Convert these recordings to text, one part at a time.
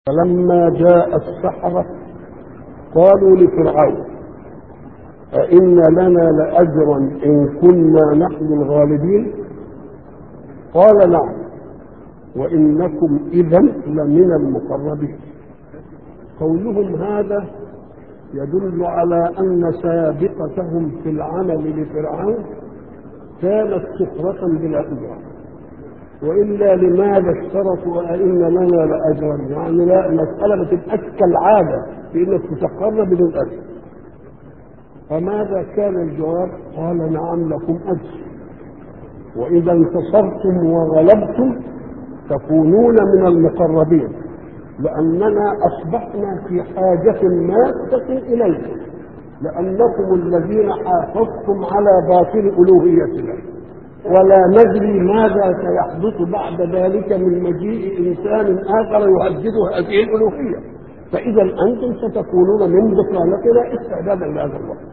فلما جاء السحرة قالوا لفرعون أئن لنا لأجرا إن كنا نحن الغالبين قال نعم وإنكم إذا لمن المقربين قولهم هذا يدل على أن سابقتهم في العمل لفرعون كانت سخرة بلا أجر والا لماذا اشترطوا أئن لنا لاجرا؟ يعني لا المساله ما تبقاش كالعاده في انك تسخرنا بدون اجر. فماذا كان الجواب؟ قال نعم لكم اجر. واذا انتصرتم وغلبتم تكونون من المقربين لاننا اصبحنا في حاجه ماسه اليكم لانكم الذين حافظتم على باطل الوهيتنا ولا ندري ماذا سيحدث بعد ذلك من مجيء انسان اخر يهدد هذه الالوهيه فاذا انتم ستكونون من بطانتنا استعدادا لهذا الوقت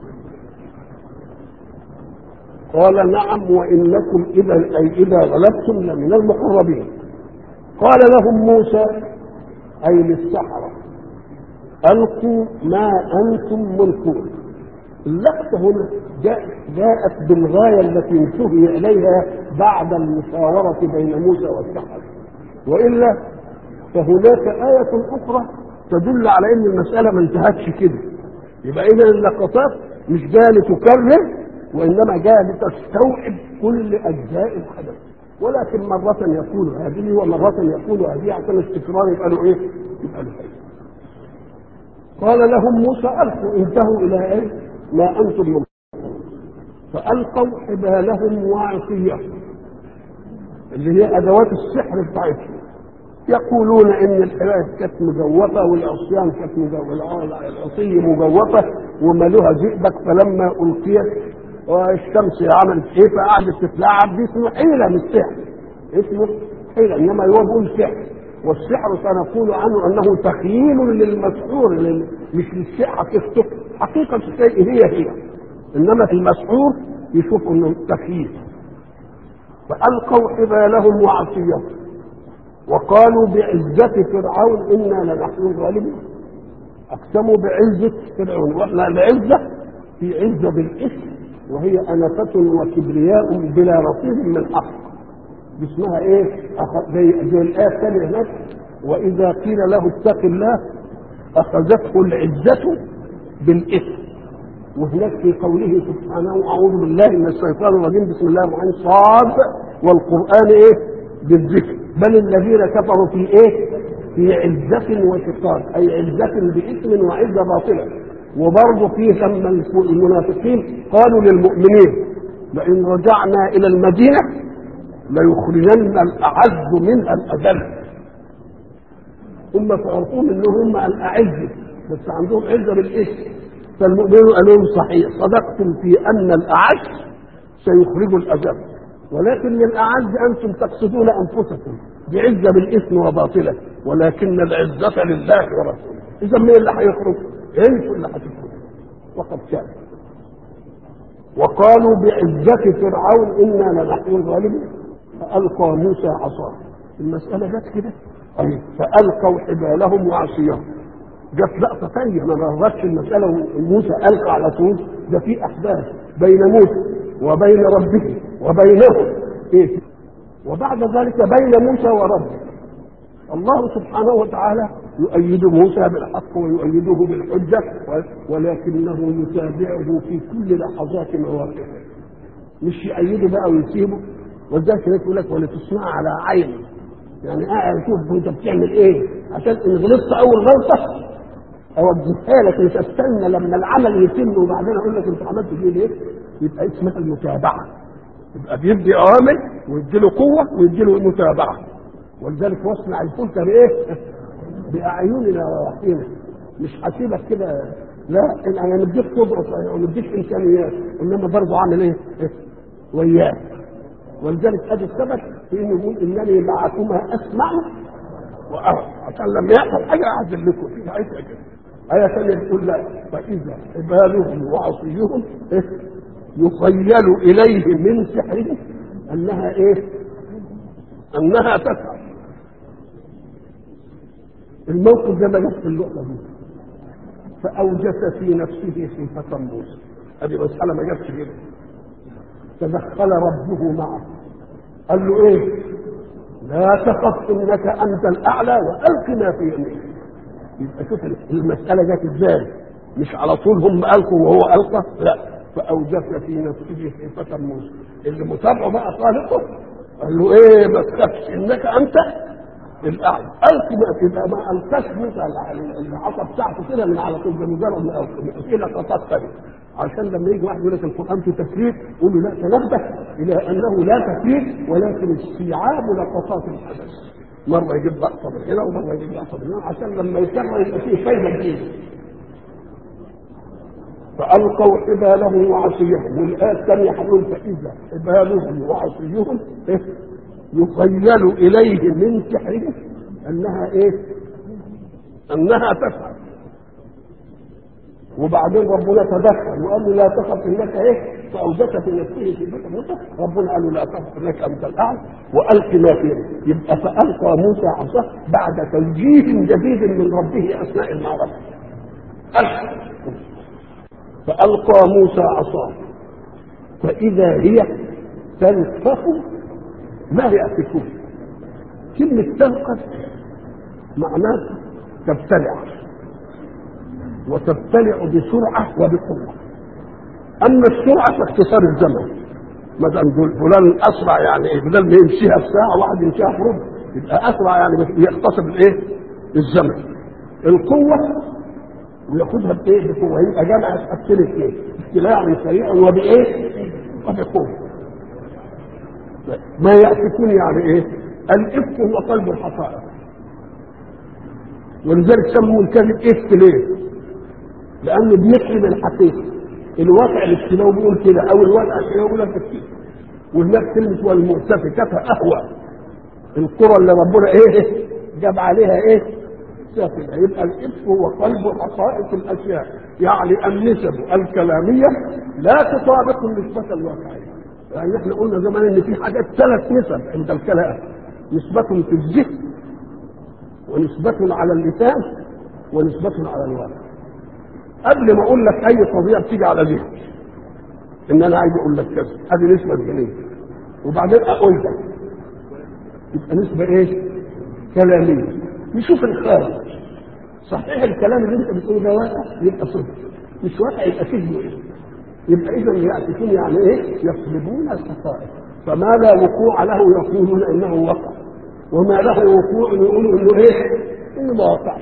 قال نعم وانكم اذا اي اذا غلبتم لمن المقربين قال لهم موسى اي للسحره القوا ما انتم ملكون اللقطه هنا جاءت بالغايه التي انتهي اليها بعد المشاوره بين موسى والسحره والا فهناك آية أخرى تدل على أن المسألة ما انتهتش كده يبقى إذا اللقطات مش جاية لتكرر وإنما جاية لتستوعب كل أجزاء الحدث ولكن مرة يقول هذه ومرة يقول هذه عشان التكرار يبقى له إيه؟ يبقى له إيه؟ قال لهم موسى ألقوا انتهوا إلى إيه؟ ما أنتم ممكن فألقوا حبالهم وعصيهم اللي هي أدوات السحر بتاعتهم يقولون إن الحبال كانت مجوفة والعصيان كانت مجوفة العصي مجوفة ومالوها ذئبك فلما ألقيت والشمس عملت إيه فقعدت تتلعب دي اسمه حيلة مش سحر اسمه حيلة إنما هو بيقول سحر والسحر سنقول عنه أنه تخييل للمسحور مش للشيء حقيقته حقيقة الشيء هي هي انما في المسحور يشوف انه تخييل فالقوا حبالهم وعصيهم وقالوا بعزة فرعون انا لنحن الغالبون اقسموا بعزة فرعون واحنا العزة في عزة بالاسم وهي أنفة وكبرياء بلا رصيد من حق اسمها ايه؟ زي, زي الآية الثانية هناك وإذا قيل له اتق الله أخذته العزة بالإثم وهناك في قوله سبحانه اعوذ بالله من الشيطان الرجيم بسم الله الرحمن الرحيم صاد والقران ايه بالذكر بل الذين كفروا في ايه في عزة وشقاق اي عزة باثم وعزة باطلة وبرضه فيه لما المنافقين قالوا للمؤمنين لئن رجعنا الى المدينة ليخرجن الاعز منها الاذل هم تعرفون انهم هم الاعز بس عندهم عزة بالاسم فالمؤمنون قالوا لهم صحيح صدقتم في ان الاعز سيخرج الاذل ولكن الاعز انتم تقصدون انفسكم بعزه بالاثم وباطله ولكن العزه لله ورسوله اذا مين اللي هيخرج؟ انتم اللي هتخرجوا وقد كان وقالوا بعزة فرعون إنا لنحن الغالبون فألقى موسى عصاه المسألة جت كده طيب فألقوا حبالهم وعصيهم جت لقطه ثانيه ما رغبتش المساله وموسى القى على طول ده في احداث بين موسى وبين ربه وبينهم ايه وبعد ذلك بين موسى وربه الله سبحانه وتعالى يؤيد موسى بالحق ويؤيده بالحجه ولكنه يتابعه في كل لحظات مواقفه مش يأيده بقى ويسيبه ولذلك يقول لك ولتصنع على عيني يعني قاعد اشوف انت بتعمل ايه عشان ان غلطت اول غلطه اوجهها لك مش استنى لما العمل يتم وبعدين اقول لك انت عملت فيه ليه؟ يبقى اسمها المتابعه يبقى بيدي اوامر ويدي له قوه ويدي له متابعه ولذلك واصنع الفلك بايه؟ باعيننا ووحينا مش هسيبك كده لا انا مديك قدره صحيح ومديك امكانيات انما برضه عامل ايه؟ وياك ولذلك ادي السبب في انه يقول انني معكما اسمع وارى عشان لما يحصل حاجه اعزل لكم فيها عايز كده آية ثانية بتقول لا فإذا حبالهم وعصيهم إيه؟ يخيل إليه من سحرهم أنها إيه؟ أنها تسعى الموقف ده ما جاش في اللقطه دي فاوجس في نفسه خيفه موسى هذه مساله ما جاتش كده تدخل ربه معه قال له ايه لا تخف انك انت الاعلى والق ما في يمينك يبقى شوف المساله جت ازاي مش على طول هم القوا وهو القى لا فاوجس في نفسه خيفه موسى اللي متابعه بقى خالقه قال له ايه ما تخافش انك انت الاعلى الق ما تبقى ما القاش موسى العصا بتاعته كده من على طول بمجرد ما القى في لقطات ثانيه عشان لما يجي واحد يقول لك القران في تفسير قول له لا تنبه الى انه لا تفسير ولكن استيعاب لقطات الحدث مره يجيب لقطه من هنا ومره يجيب لقطه من هنا عشان لما يكرر يبقى فيه فايده جديده فالقوا حبالهم وعصيهم والايه الثانيه هتقول فاذا حبالهم وعصيهم إيه؟ يخيل اليه من سحرهم انها ايه؟ انها تفعل وبعدين ربنا تدخل وقال له لا تخف انك ايه فاوجس في نفسه في بيت موسى ربنا قال له لا تخف انك انت الاعلى والق ما فيه يبقى فالقى موسى عصاه بعد توجيه جديد من ربه اثناء المعركه القى فالقى موسى عصاه فاذا هي تلقف ما يأفكون كلمة تلقف معناه تبتلع وتبتلع بسرعة وبقوة أما السرعة فاختصار الزمن مثلا فلان أسرع يعني إيه بدل ما يمشيها في ساعة واحد يمشيها في ربع يبقى أسرع يعني يختصر الإيه؟ الزمن القوة وياخدها بإيه؟ بقوة يبقى جمع تقتل اثنين ابتلاع سريع وبإيه؟ وبقوة ما يأتكون يعني إيه؟ الإفك هو قلب الحقائق ولذلك سموا الكذب إفك ليه؟ لانه بيكذب الحقيقه الواقع الاجتماعي بيقول كده او الواقع الاجتماعي بيقول لك وهناك كلمه والمؤتفكه اهوى القرى اللي ربنا ايه جاب عليها ايه سافله يبقى الافك هو قلب حقائق الاشياء يعني النسب الكلاميه لا تطابق النسبه الواقعيه يعني احنا قلنا زمان ان في حاجات ثلاث نسب عند الكلام نسبة في الذهن ونسبة على اللسان ونسبة على الواقع قبل ما اقول لك اي قضيه بتيجي على ذهني ان انا عايز اقول لك كذا هذه نسبه ذهنيه وبعدين اقول لك يبقى نسبه ايه؟ كلاميه نشوف الخارج صحيح الكلام اللي انت بتقوله ده واقع يبقى صدق مش واقع يبقى كذب ايه؟ يبقى اذا ياتيكون يعني ايه؟ يقلبون الحقائق فما لا وقوع له يقولون انه وقع وما له وقوع يقولوا انه ايه؟ انه ما وقعش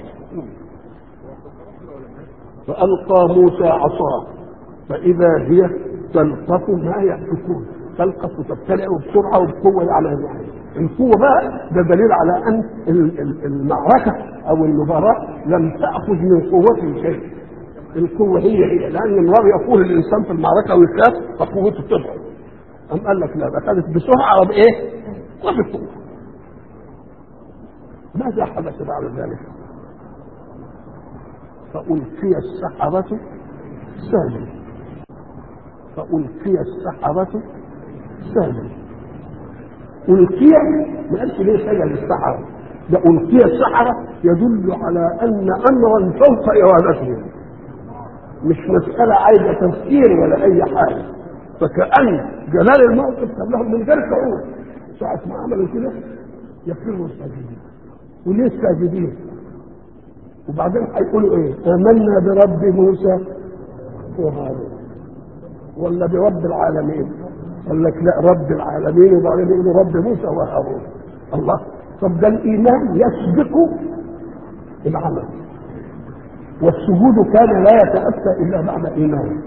فألقى موسى عصاه فإذا هي تلقف ما يأفكون تلقف وتبتلع بسرعة وبقوة على يعني القوة بقى ده دليل على أن المعركة أو المباراة لم تأخذ من قوته شيء القوة هي هي لأن المرار يقول الإنسان في المعركة ويخاف فقوته تضعف أم قال لك لا ده خدت بسرعة وبإيه؟ وبقوة ماذا حدث بعد ذلك؟ فألقي السحرة ساجدا فألقي السحرة ساجدا ألقي ما قالش ليه سجد السحرة ده ألقي السحرة يدل على أن أمرا فوق إرادتهم مش مسألة عايزة تفكير ولا أي حاجة فكأن جلال الموقف كان لهم من غير شعور ساعة ما عملوا كده يفروا الساجدين وليه الساجدين؟ وبعدين هيقولوا ايه امنا برب موسى وهارون ولا برب العالمين قال لك لا رب العالمين وبعدين يقولوا رب موسى وهارون الله طب ده الايمان يسبق العمل والسجود كان لا يتاتى الا بعد ايمان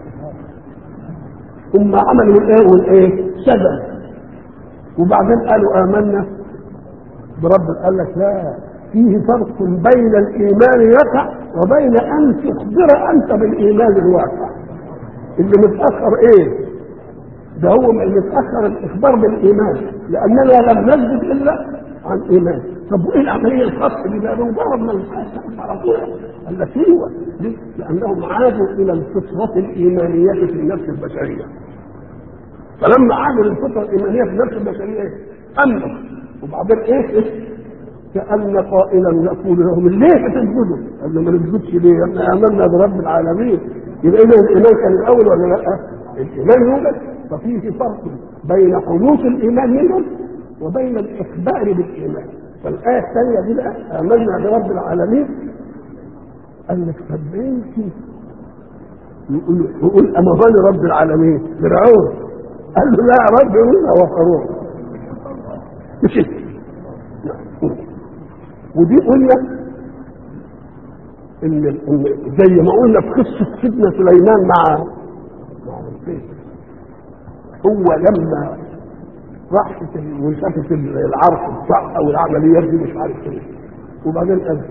ثم عملوا الايه والايه سجد وبعدين قالوا امنا برب قال لك لا فيه فرق بين الايمان يقع وبين ان تخبر انت بالايمان الواقع اللي متاخر ايه ده هو متاخر الاخبار بالايمان لاننا لم نثبت الا عن ايمان طب وايه العمليه الخاصه دي بقى مجرد ما الانسان على طول قال لك ايوه ليه؟ لانهم عادوا الى الفطره الايمانيه في النفس البشريه فلما عادوا للفطره الايمانيه في النفس البشريه ايه؟ امنوا وبعدين ايه؟ إيه؟ كأن قائلا يقول لهم ليه تسجدوا؟ قال له ما نسجدش ليه؟ احنا آمنا برب العالمين يبقى إذا الإيمان كان الأول ولا لا؟ الإيمان يوجد ففيه فرق بين حدوث الإيمان منهم وبين الإخبار بالإيمان فالآية الثانية دي بقى آمنا برب العالمين قال لك طب انت يقول يقول أمرني رب العالمين فرعون قال له لا رب موسى وقارون مش انت ودي قلنا ان ان زي ما قلنا في قصه سيدنا سليمان مع مع الفيل هو لما راح وشافت العرش بتاعها والعمليات دي مش عارف ايه وبعدين قال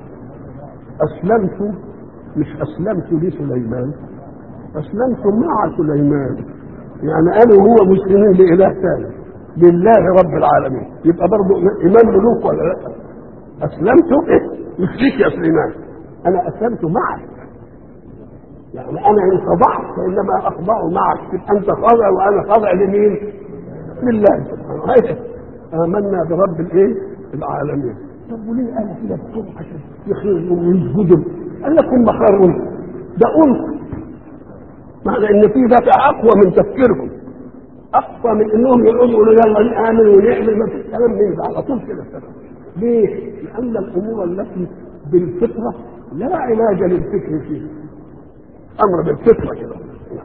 اسلمت مش اسلمت لسليمان اسلمت مع سليمان يعني انا وهو مسلمين لاله ثاني لله رب العالمين يبقى برضه ايمان ملوك ولا لا اسلمت ايه مش ليك يا سليمان انا اسلمت معك يعني انا ان خضعت فانما اخضع معك تبقى انت خاضع وانا خاضع لمين؟ لله سبحانه وتعالى امنا برب الايه؟ العالمين طب وليه قال كده بسرعه عشان يخرجوا ويسجدوا؟ قال لكم مخروا ده انس معنى ان في دافع اقوى من تفكيركم اقوى من انهم يقعدوا يقولوا يلا نامن ونعمل ما فيش كلام من ده على طول كده ليه؟ لان الامور التي بالفطره لا علاج للفكر فيها امر بالفطره كده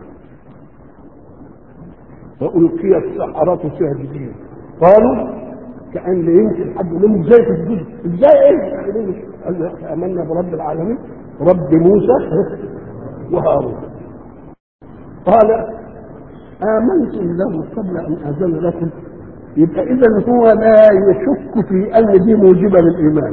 والقي السحرة ساجدين قالوا كان يمكن حد منهم ازاي تسجد ازاي ايه قال امنا برب العالمين رب موسى وهارون قال امنتم له قبل ان اذن لكم يبقى اذا هو لا يشك في ان دي موجبه للايمان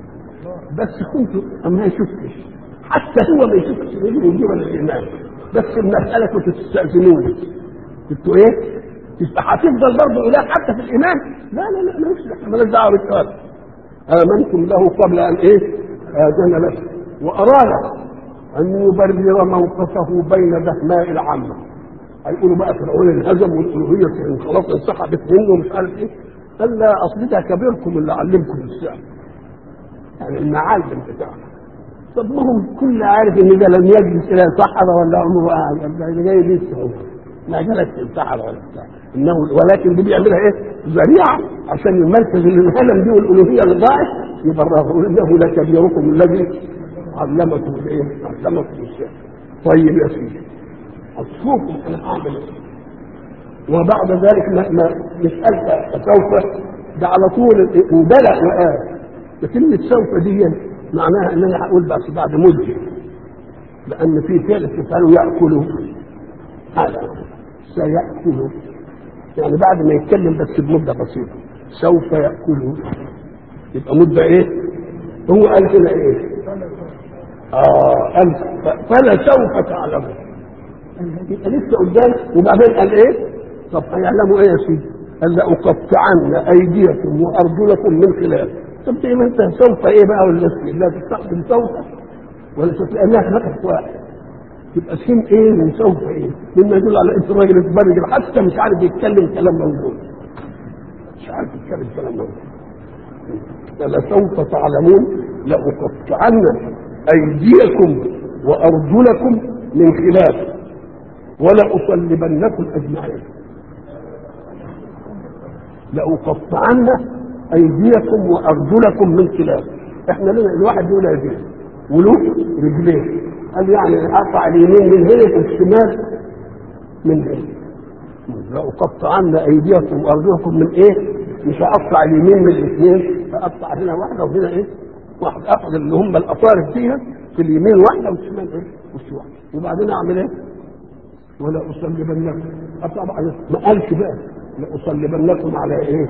بس كنت ما يشكش حتى هو ما يشكش ان دي موجبه للايمان بس المساله كنتوا تستاذنوني كنتوا ايه؟ يبقى هتفضل برضه اله حتى في الايمان لا لا لا مالكش احنا مالناش دعوه بالكلام امنتم له قبل ان ايه؟ اذن لكم واراد ان يبرر موقفه بين دهماء العامه هيقولوا بقى فرعون انهزم والالوهيه خلاص انسحبت منه ومش عارف ايه قال لا اصل ده كبيركم اللي علمكم السحر يعني المعلم بتاعنا طب ما هم كل عارف ان ده لم يجلس الى صحراء ولا عمره قاعد ده جاي لسه هو ما جلس الصحراء ولا بتاع انه ولكن دي بيعملها ايه؟ ذريعه عشان المركز اللي انهلم دي والالوهيه اللي ضاعت يبرره انه لكبيركم الذي علمكم الايه؟ علمكم السحر طيب يا سيدي اشوفكم انا اعمل ايه وبعد ذلك ما, ما مش قال سوف ده على طول وبلغ وقال كلمة سوف دي معناها ان انا هقول بس بعد مدة لان في فعل تفعله ياكل هذا سيأكل يعني بعد ما يتكلم بس بمدة بسيطة سوف يأكله يبقى مدة ايه؟ هو قال هنا ايه؟ اه قال فلا سوف تعلمون يبقى لسه قدام وبعدين قال ايه؟ طب هيعلموا ايه يا سيدي؟ قال لأقطعن أيديكم وأرجلكم من خلاف طب زي ما أنت سوف إيه بقى ولا لا تستخدم سوف ولا لأنها نفس واحد تبقى سين إيه من سوف إيه؟ مما يدل على أنت راجل اتبرج حتى مش عارف يتكلم كلام موجود مش عارف يتكلم كلام موجود فلسوف تعلمون لأقطعن أيديكم وأرجلكم من خلاف ولأصلبنكم أجمعين لأقطعن أيديكم وأرجلكم من خلاف احنا لنا الواحد يقول يديه وله رجلين قال يعني أقطع اليمين من هنا والشمال من هنا لأقطعن أيديكم وأرجلكم من إيه؟ مش هقطع اليمين من الاثنين هقطع هنا واحدة وهنا إيه؟ واحدة أخذ اللي هم الأطارف فيها في اليمين واحدة والشمال إيه؟ وش واحدة وبعدين أعمل إيه؟ ولا أصلبنكم طبعا ما قالش بقى لأصلبنكم على ايه؟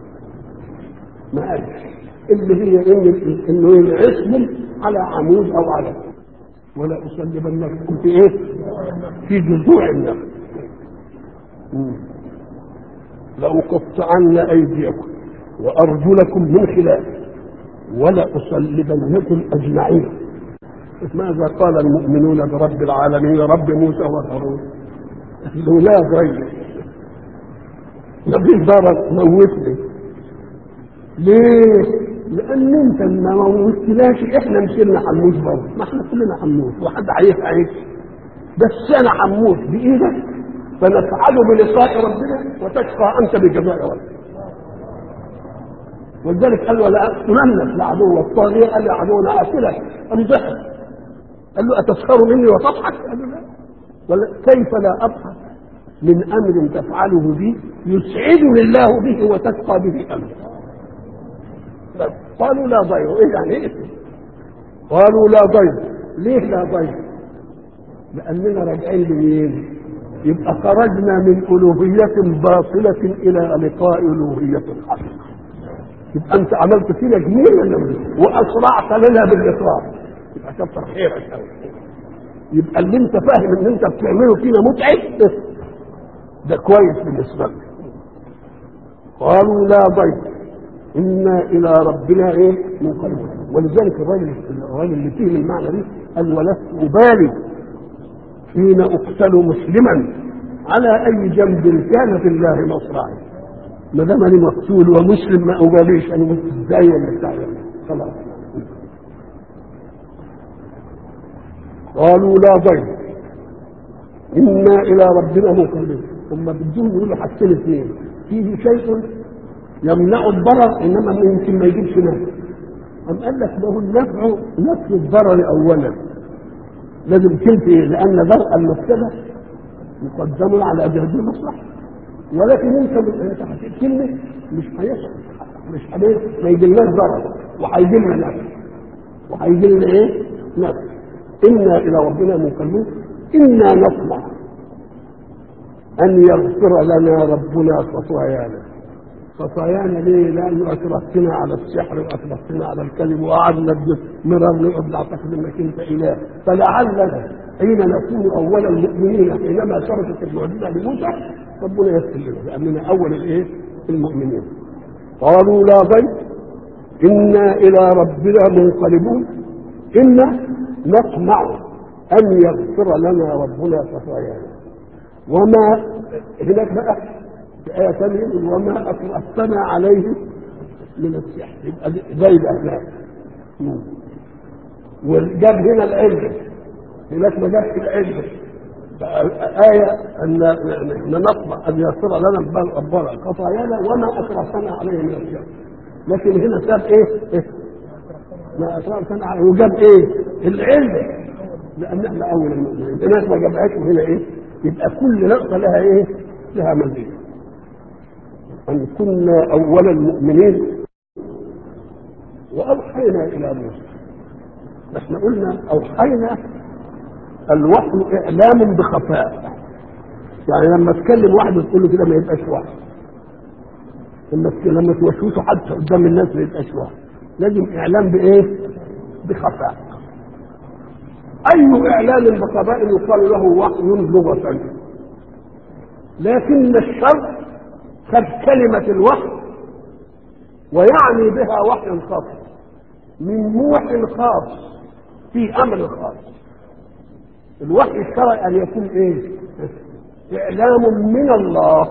ما قالش اللي هي ان انه ينعسهم على عمود او على ولا أصلبنكم في ايه؟ في جذوع النخل لأقطعن أيديكم وأرجلكم من خلاف ولأصلبنكم أجمعين ماذا قال المؤمنون برب العالمين رب موسى وهارون لا غير مفيش ضرر موتني ليه لان انت ما موتناش احنا مسيرنا حنموت برضه ما احنا كلنا حنموت وحد عايز عايز بس انا حنموت بايدك فنسعد بلقاء ربنا وتشقى انت بجزاء ربك ولذلك قال له لا تمنك لعدو الطاغية قال له عدونا اكلك قام ضحك قال له اتسخر مني وتضحك قال له لا ولا كيف لا اضحك من امر تفعله بي يسعدني الله به وتشقى به امر قالوا لا ضير ايه يعني ايه قالوا لا ضير ليه لا ضير لاننا راجعين لمين يبقى خرجنا من الوهيه باطله الى لقاء الوهيه حق يبقى انت عملت فينا جميل ولا واسرعت لنا بالاقرار يبقى كتر خيرك قوي يبقى اللي انت فاهم ان انت بتعمله فينا متعب ده كويس بالنسبه لك قالوا لا ضير انا الى ربنا ايه منقلبون ولذلك الراجل الراجل اللي فيه المعنى دي قال ولست ابالي حين اقتل مسلما على اي جنب كان في الله مصرعي ما دام انا مقتول ومسلم ما اباليش انا مت ازاي ولا بتاع خلاص قالوا لا ضير انا الى ربنا منقلبون ثم بدهم يقولوا حاجتين اثنين فيه شيء يمنع الضرر انما يمكن ما يجيبش نفع أم قال لك ما هو النفع نفي الضرر اولا لازم تنفي لان درء المفسده مقدم على جهد المصلحه ولكن انت انت هتقتلني مش هيحصل مش هيحصل ما يجيلناش ضرر وهيجي لنا نفع وهيجي لنا ايه؟ نفع انا الى ربنا منقلبون انا نطمع ان يغفر لنا ربنا خطايانا خطايانا ليه؟ لانه اكرهتنا على السحر واكرهتنا على الكذب وقعدنا مرار نقعد نعتقد انك انت اله فلعلنا حين نكون اول المؤمنين حينما ثبتت المعجزه لموسى ربنا يغفر لنا لاننا اول الايه؟ المؤمنين قالوا لا ضيف انا الى ربنا منقلبون انا نطمع ان يغفر لنا ربنا خطايانا وما هناك بقى في آية ثانية وما أكرهتنا عليه من السحر يبقى زي ده هناك وجاب هنا العلم هناك ما جابش العلم آية أن نطمع أن يغفر لنا ربنا خطايانا وما أكرهتنا عليه من السحر لكن هنا ساب إيه؟ إيه؟ ما أكرهتنا عليه وجاب إيه؟ العلم لأن احنا أول المؤمنين هناك ما جابهاش وهنا إيه؟ يبقى كل نقطة لها إيه؟ لها مزيد أن كنا أول المؤمنين وأوحينا إلى موسى احنا قلنا أوحينا الوحي إعلام بخفاء يعني لما تكلم واحد تقول له كده ما يبقاش وحي لما لما توشوشه حتى قدام الناس ما يبقاش وحي لازم إعلام بإيه؟ بخفاء أي إعلان بخفاء يقال له وحي لغة لكن الشرع خد كلمة الوحي ويعني بها وحي خاص من موحي خاص في أمر خاص الوحي الشرعي أن يكون إيه؟ إعلام من الله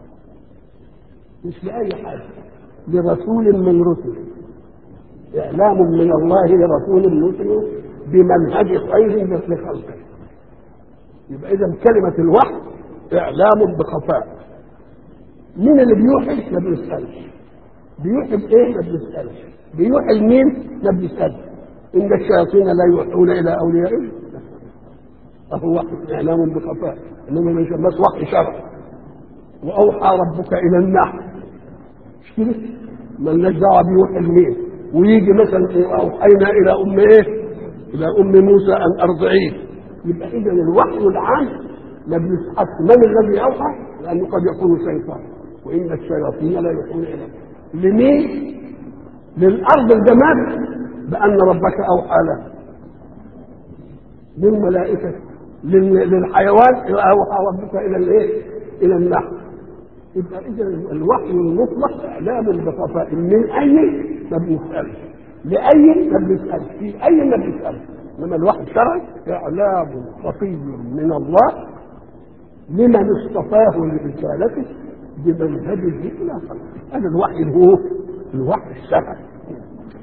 مش لأي حاجة لرسول من رسله إعلام من الله لرسول من رسله بمنهج خير لخلقه يبقى إذا كلمة الوحي إعلام بخفاء مين اللي بيوحي ما بنسألش بيوحي بإيه ما بنسألش بيوحي لمين ما بنسألش إن الشياطين لا يوحون إلى أوليائهم فهو وحي إعلام بخفاء إنما ما يسمىش وحي شرعي وأوحى ربك إلى النحل مش كده؟ مالناش دعوة بيوحي لمين ويجي مثلا أوحينا إلى أم إيه؟ إلى أم موسى أن أرضعيه يبقى إذا الوحي العام ما بنسألش من الذي أوحى؟ لأنه قد يكون شيطان وإن الشياطين لا يوحون إليه لمين؟ للأرض الجماد بأن ربك أوحى له للملائكة للحيوان أوحى ربك إلى الإيه؟ إلى النحل يبقى إذا الوحي المطلق إعلام بخفاء من أي ما بنسألش لأي ما بنسألش في أي ما بنسألش إنما الوحي الشرعي إعلام خفي من الله لمن اصطفاه لرسالته بمنهجه الى خلقه هذا الوحي هو الوحي الشرعي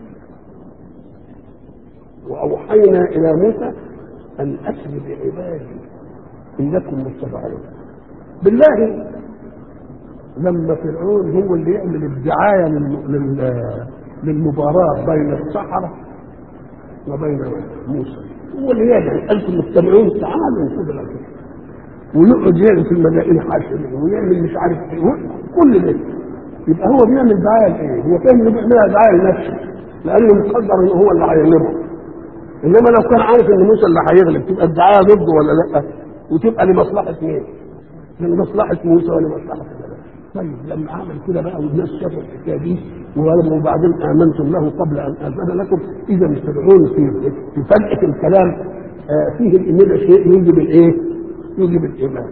واوحينا الى موسى ان اسر بعبادي انكم متبعون بالله لما فرعون هو اللي يعمل الدعايه للم- لل- للمباراه بين السحره وبين موسى هو اللي يدعي انتم متبعون تعالوا خذوا الأجر. ويقعد يعمل في المدائن حاشرين ويعمل مش عارف ايه كل ده يبقى هو بيعمل دعايه لايه؟ هو فاهم انه بيعملها دعايه لنفسه لانه مقدر ان هو اللي هيغلبه انما لو كان عارف ان موسى اللي هيغلب تبقى الدعايه ضده ولا لا؟ وتبقى لمصلحه مين؟ لمصلحه موسى ولمصلحه الله طيب لما عمل كده بقى والناس شافوا الحكايه دي ولما وبعدين امنتم له قبل ان اذن لكم اذا فرعون في في فجاه الكلام آه فيه الامام شيء يوجب الايه؟ يوجب الايمان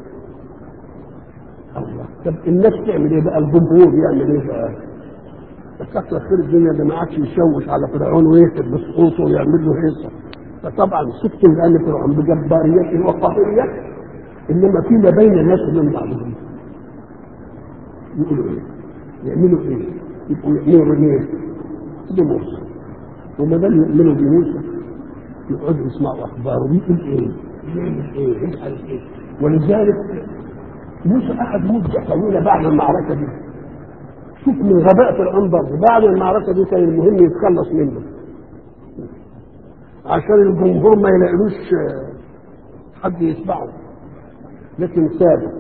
الله طب الناس تعمل ايه بقى الجمهور يعمل ايه بقى؟ كتر خير الدنيا ده ما عادش يشوش على فرعون ويكتب بسقوطه ويعمل له هيصه فطبعا سكتوا لان فرعون بجباريته وقهريته انما فيما بين الناس من بعضهم يقولوا ايه؟ يعملوا ايه؟ يبقوا يأمروا ايه؟ بموسى وما دام يؤمنوا بموسى يقعدوا يسمعوا اخباره بيقول ايه؟ يعمل ايه؟ يفعل ايه؟ ولذلك موسى قعد مده طويله بعد المعركه دي شوف من غباء فرعون برضه بعد المعركه دي كان المهم يتخلص منه عشان الجمهور ما يلاقيلوش آه، حد يتبعه لكن سابه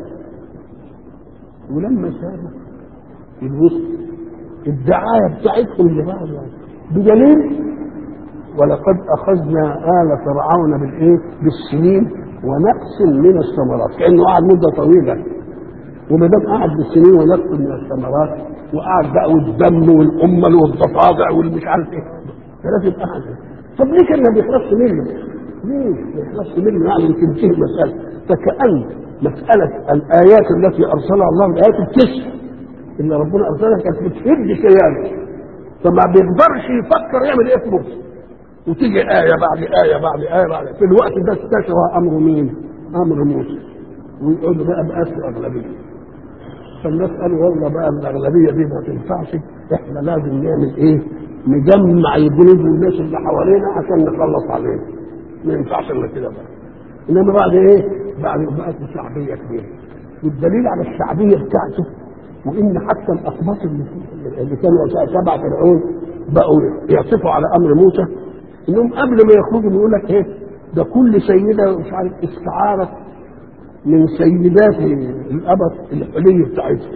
ولما سابه الوسط الدعايه بتاعتهم لبعض يعني بدليل ولقد اخذنا ال فرعون بالايه؟ بالسنين ونقص من الثمرات كانه قعد مده طويله وما دام قعد بالسنين ونقص من الثمرات وقعد بقى والدم والامل والضفادع والمش عارف ايه ده لازم قعد طب ليه كان ما بيخلصش منه؟ ليه ما بيخلصش منه يعني تنتهي المساله فكأن مسألة الآيات التي أرسلها الله الآيات التسع اللي ربنا أرسلها كانت بتهد كيانه فما بيقدرش يفكر يعمل إيه في موسى وتيجي آية بعد آية بعد آية بعد في الوقت ده استشرى أمر مين؟ أمر موسى ويقعدوا بقى بأسر أغلبية فالناس قالوا والله بقى الأغلبية دي ما تنفعش إحنا لازم نعمل إيه؟ نجمع الجنود والناس اللي حوالينا عشان نخلص عليهم ما ينفعش إلا كده بقى إنما بعد إيه؟ بعد بقت شعبية كبيرة والدليل على الشعبية بتاعته وإن حتى الأقباط اللي, اللي كانوا تبع فرعون بقوا يعطفوا على أمر موسى إنهم قبل ما يخرجوا يقول لك إيه ده كل سيدة مش عارف استعارت من سيدات الأبط الحلي بتاعتهم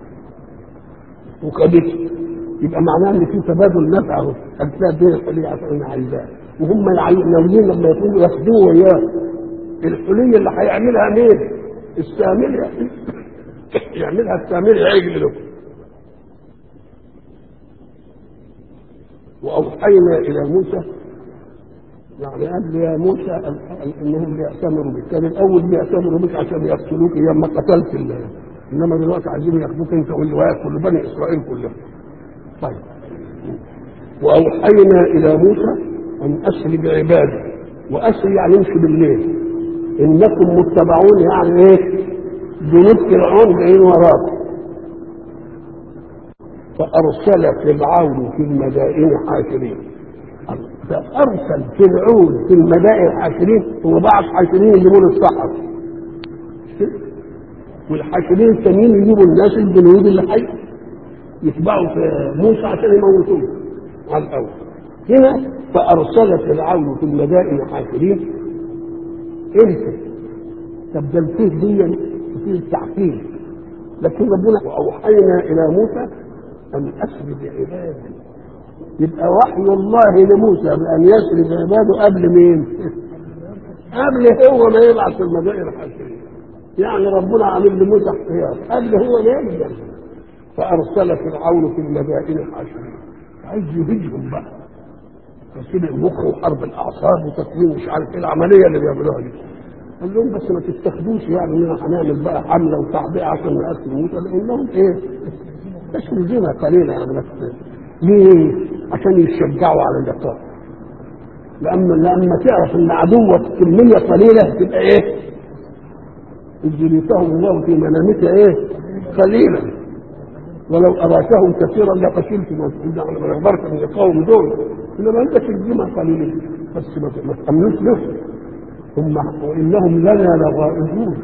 وخدته يبقى معناه ان في تبادل نفع اهو هتلاقي بين الحلي عشان انا عايزاه وهم يعي- ناويين لما يكونوا ياخدوه وياه الحلية اللي هيعملها مين؟ السامري يعملها السامري عجل له وأوحينا إلى موسى يعني قال لي يا موسى ال- ال- انهم بيأتمروا بك كان الاول بيأتمروا بك عشان يقتلوك ايام ما قتلت ال- انما دلوقتي عايزين ياخدوك انت واللواء كل بني اسرائيل كلهم طيب واوحينا الى موسى ان اسر بعبادي واسر يعني امشي بالليل انكم متبعون يعني ايه جنود فرعون جايين وراكم فارسل فرعون في المدائن حاشرين فارسل فرعون في المدائن حاشرين هو بعض حاشرين يجيبون الصحراء والحاشرين التانيين يجيبوا الناس الجنود اللي حي يتبعوا في موسى عشان يموتوه على الاول هنا فارسل فرعون في المدائن حاشرين انت طب ده الفيه دي فيه التعقيد لكن ربنا واوحينا الى موسى ان اسر بعبادي يبقى وحي الله لموسى بان يسر بعباده قبل مين؟ قبل هو ما يبعث المدائن الحاشرين يعني ربنا عامل لموسى احتياط قبل هو ما يبدا فارسل فرعون في المدائن الحاشرين عايز يهجهم بقى تسيب المخ وحرب الاعصاب وتكوين مش عارف ايه العمليه اللي بيعملوها دي قال لهم بس ما تستخدوش يعني اننا هنعمل بقى حمله وتعبئه عشان نقتل موسى لانهم ايه تشريدنا قليلا يعني بس ليه؟ عشان يشجعوا على اللقاء لما لما تعرف ان عدوك كميه قليله تبقى ايه؟ جليتهم الله في منامك ايه؟ قليلا ولو اراكهم كثيرا لفشلتم يعني ما نقدرش من القوم دول انما انت تجمع قليلين بس ما ما تأمنوش له هم وإنهم لنا لغائبون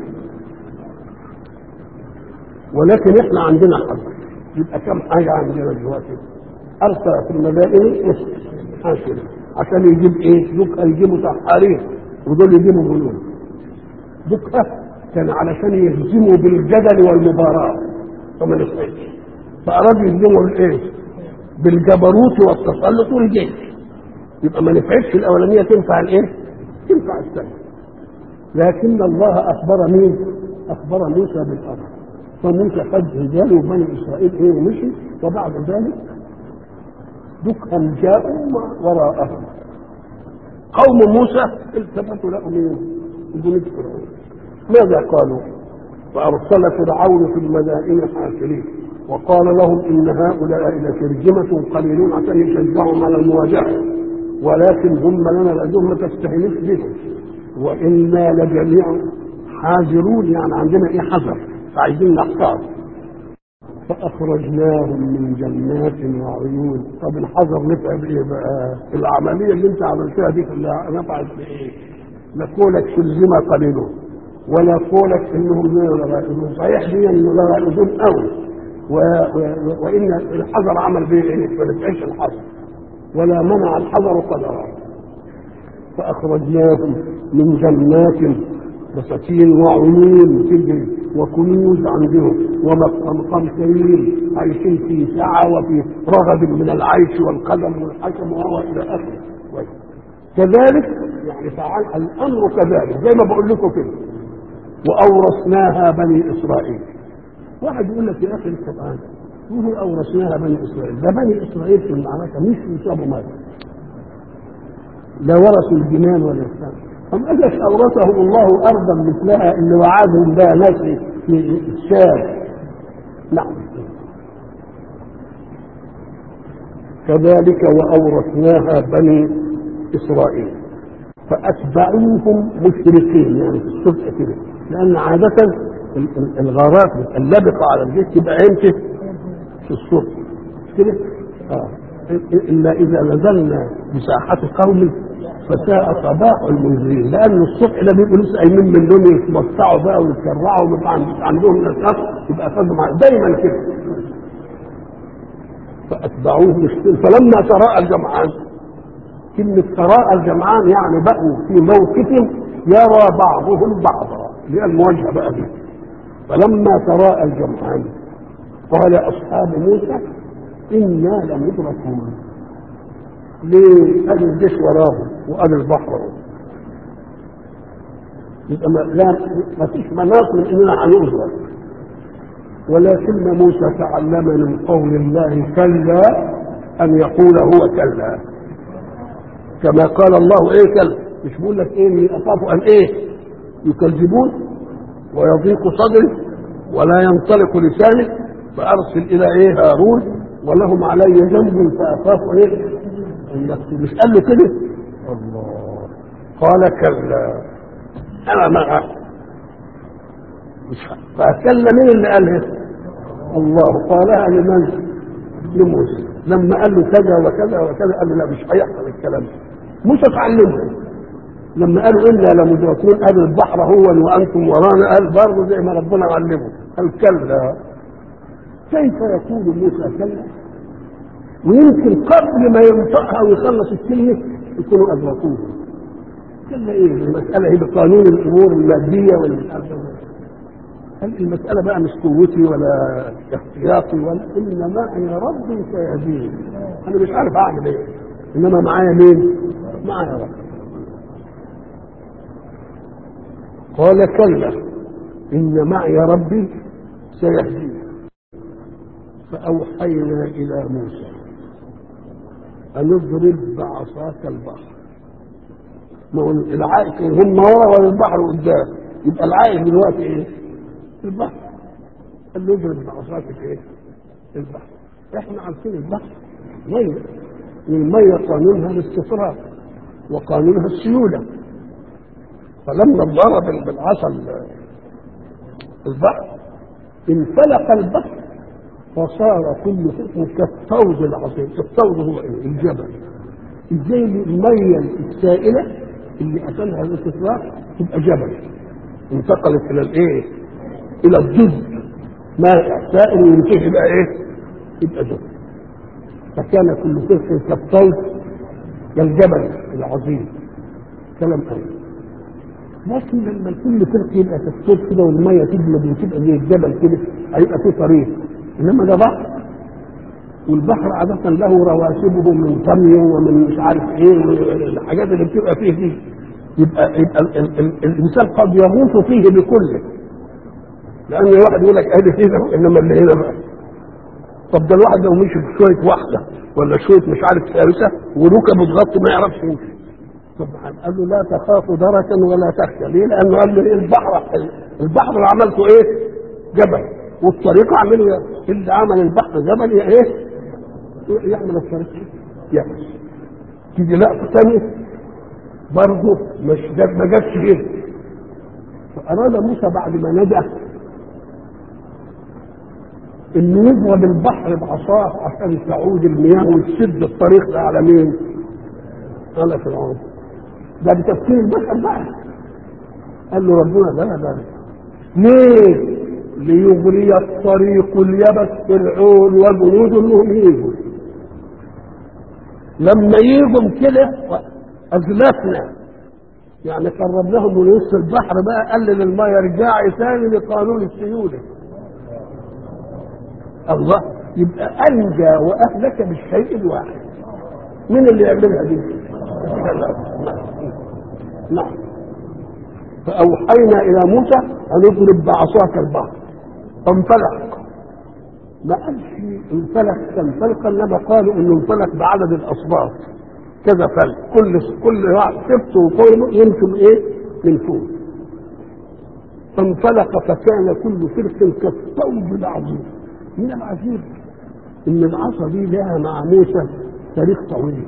ولكن احنا عندنا حق يبقى كم حاجة عندنا دلوقتي أرسل في المدائن حاشر عشان يجيب ايه؟ دكة يجيبوا سحارين ودول يجيبوا جنود دكة كان علشان يهزموا بالجدل والمباراة فما نفعش فأرادوا يهزموا بالايه؟ بالجبروت والتسلط والجيش يبقى ما نفعتش الأولانية تنفع الايه؟ تنفع الثانية لكن الله أخبر مين؟ أخبر موسى بالأمر فموسى خد رجاله وبني إسرائيل إيه ومشي وبعد ذلك دكهم جاءوا وراءهم قوم موسى التفتوا له مين؟ جنود فرعون ماذا قالوا؟ فأرسل فرعون في المدائن حاشرين وقال لهم إن هؤلاء لشرذمة قليلون عشان يشجعهم على المواجهة ولكن هم لنا لديهم ما تستهينش بهم وإنا لجميع حاذرون يعني عندنا إيه حذر فعايزين نحتاط فأخرجناهم من جنات وعيون طب الحذر نفع بإيه بقى؟ العملية اللي أنت عملتها دي كلها نفعت بإيه؟ لا قولك شرذمة قليلون ولا قولك إنهم لغائبون صحيح دي إنه لغائبون قوي و... و... وإن الحذر عمل به إيه؟ ما نفعش الحذر ولا منع الحذر قدرا فأخرجناهم من جنات بساتين وعيون تجري وكنوز عندهم ومقام كريم عايشين في سعة وفي رغد من العيش والقدم والحكم وهو إلى آخره كذلك يعني فعل الأمر كذلك زي ما بقول لكم كده وأورثناها بني إسرائيل واحد يقول لك يا أخي القرآن وهو أورثناها بني إسرائيل ده بني إسرائيل في المعركة مش يصابوا مات لا ورثوا الجنان ولا السماء أم أجلس أورثهم الله أرضا مثلها اللي وعدهم بها ناس في الشام نعم كذلك وأورثناها بني إسرائيل فأتبعوهم مشركين يعني في الصبح كده لأن عادة الغارات اللبقة على الجيش تبقى امتى؟ في الصبح مش كده؟ آه. إلا إذا نزلنا بساحة قوم فساء صباح المنذرين لأن الصبح ده بيبقوا لسه قايمين من النوم يتمطعوا بقى ويتسرعوا ويبقى عندهم نشاط يبقى فاهم دايما كده فأتبعوه مشكلة فلما تراءى الجمعان كلمة تراءى الجمعان يعني بقوا في موقف يرى بعضهم بعضا اللي هي المواجهة بقى دي فلما تراءى الجمعان قال أصحاب موسى إنا لمدركون ليه؟ أدي الجيش وراهم وأدي البحر وراهم يبقى ما لا ما فيش مناص من اننا هنغرق ولكن موسى تعلم من قول الله كلا ان يقول هو كلا كما قال الله ايه كلا مش بقول لك ايه اخاف ان ايه يكذبون ويضيق صدري ولا ينطلق لساني فارسل الى ايه هارون ولهم علي ذنب فاخاف ايه ان يقتل مش قال له كده الله قال كلا انا معه مش فكلا مين اللي قالها الله قالها لمن لموسى لما قال له كذا وكذا وكذا قال له لا مش هيحصل الكلام موسى اتعلمها لما قالوا انا لمدركون قال البحر هو وانتم ورانا قال برضه زي ما ربنا علمه قال كلا كيف يقول موسى كلا ويمكن قبل ما ينطقها ويخلص الكلمه يكونوا ادركوه كلا ايه المساله هي بقانون الامور الماديه والمساله هل المسألة بقى مش قوتي ولا احتياطي ولا إن معي ربي سيهديني أنا مش عارف أعمل إيه إنما معايا مين؟ معايا رب قال كلا إن معي ربي سيهديني فأوحينا إلى موسى أن اضرب بعصاك البحر ما هو العائق هم ورا ولا البحر قدام يبقى العائق دلوقتي ايه؟ البحر قال له اضرب بعصاك في ايه؟ البحر احنا عارفين البحر ميه والميه قانونها الاستفراغ وقانونها السيوله فلما ضرب بالعصا البحر انفلق البحر فصار كل فرق كالطود العظيم الطود هو ايه؟ الجبل ازاي الميه السائله اللي اكلها الاستفراغ تبقى جبل انتقلت الى الايه؟ الى الجزء ماء سائل وينتهي بقى ايه؟ يبقى جبل فكان كل فرق كالطير كالجبل العظيم كلام أيضا لكن لما كل فرق يبقى كالطير كده والميه تجمد وتبقى زي الجبل كده هيبقى في طريق انما ده بحر والبحر عادة له رواسبه من طمي ومن مش عارف ايه الحاجات اللي بتبقى فيه دي يبقى يبقى ال- ال- ال- الانسان قد يغوص فيه بكله لان الواحد يقول لك ادي هنا انما اللي هنا بقى طب ده الواحد لو مشي بشويه واحده ولا شويه مش عارف ثالثه وركبه تغطي ما يعرفش يمشي سبحان قال له لا تخاف دركا ولا تخشى ليه؟ لانه قال له إيه البحر البحر اللي عملته ايه؟ جبل والطريق اعمله يا اللي عمل البحر جبل يا ايه؟ يعمل الطريق يعمل تيجي لقطه ثانيه برضه مش جاب ما جابش كده فاراد موسى بعد ما نجا انه يضرب البحر بعصاه عشان تعود المياه وتسد الطريق ده على مين؟ على فرعون ده بتفكير البشر بقى قال له ربنا لا لا ليه؟ ليغري الطريق اليبس فرعون وجنود انهم يجوا لما يجوا كده ازلفنا يعني قربناهم من وسط البحر بقى قلل الميه رجعي ثاني لقانون السيوله الله يبقى انجى واهلك بالشيء الواحد مين اللي يعملها دي؟ نعم فاوحينا الى موسى ان اضرب بعصاك البحر فانفلق ما قالش انفلق كالفلق انما قالوا انه انفلق بعدد الاصباط كذا فلق كل كل واحد سبته وقومه يمشوا ايه؟ من فوق فانفلق فكان كل فرق كالطود العظيم من العجيب ان العصا دي لها مع موسى تاريخ طويل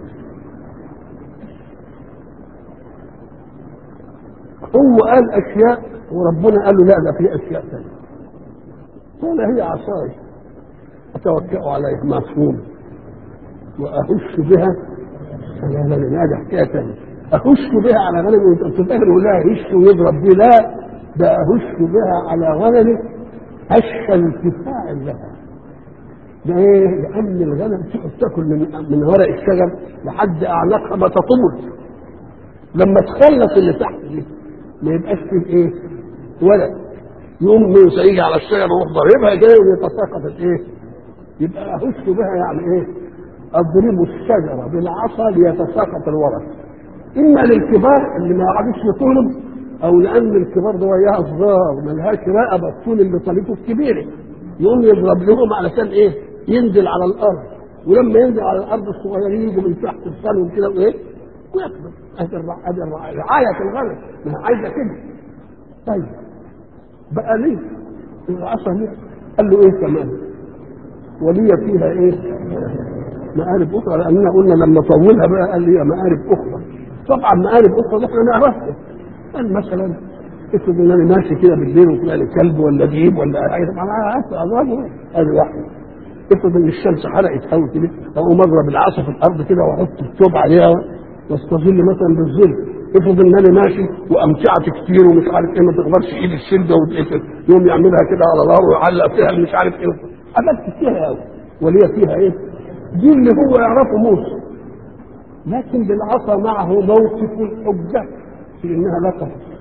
هو قال اشياء وربنا قال له لا ده في اشياء ثانيه قال هي عصاي اتوكا عليها مفهوم واهش بها لا لا لا ده حكايه ثانيه اهش بها على غنمي وانت بتفكر يقول لها هش ويضرب بيه لا ده اهش بها على غنمي هش انتفاع لها ده ايه؟ لان الغنم تقعد تاكل من من ورق الشجر لحد اعناقها ما تطول لما تخلص اللي تحت دي ما يبقاش فيه ايه؟ ولد يقوم موسى يجي على الشجر ويروح ضاربها كده ويتساقط الايه؟ يبقى اهش بها يعني ايه؟ اضرب الشجره بالعصا ليتساقط الورق اما للكبار اللي ما يعرفش يطولهم او لان الكبار ده وياها صغار ملهاش رقبه الطول اللي طالته الكبيره يقوم يضرب لهم علشان ايه؟ ينزل على الارض ولما ينزل على الارض الصغيرين يجوا من تحت الصلب كده وايه؟ وياكلوا ادي الرع- ادي الرع- رعايه الغنم ما هي عايزه كده طيب بقى ليه؟ العصا ليه؟ قال له ايه كمان؟ ولي فيها ايه؟ مآرب أخرى لأننا قلنا لما طولها بقى قال لي مآرب أخرى طبعا مآرب أخرى دي احنا نعرفها قال مثلا افرض ان انا ماشي كده بالليل وطلع لي كلب ولا ديب ولا حاجه طبعا انا اضربه ادي واحده افرض ان الشمس حرقت قوي كده اقوم اضرب العصا في الارض كده واحط الثوب عليها واستظل مثلا بالظل افرض ان انا ماشي وامتعت كتير ومش عارف ايه ما تقدرش ايد الشده وتقفل يوم يعملها كده على ظهره ويعلق فيها مش عارف ايه حاجات كتير قوي وليه فيها ايه؟ دي اللي هو يعرفه موسى لكن بالعصا معه موقف الحجه في انها لا تفصل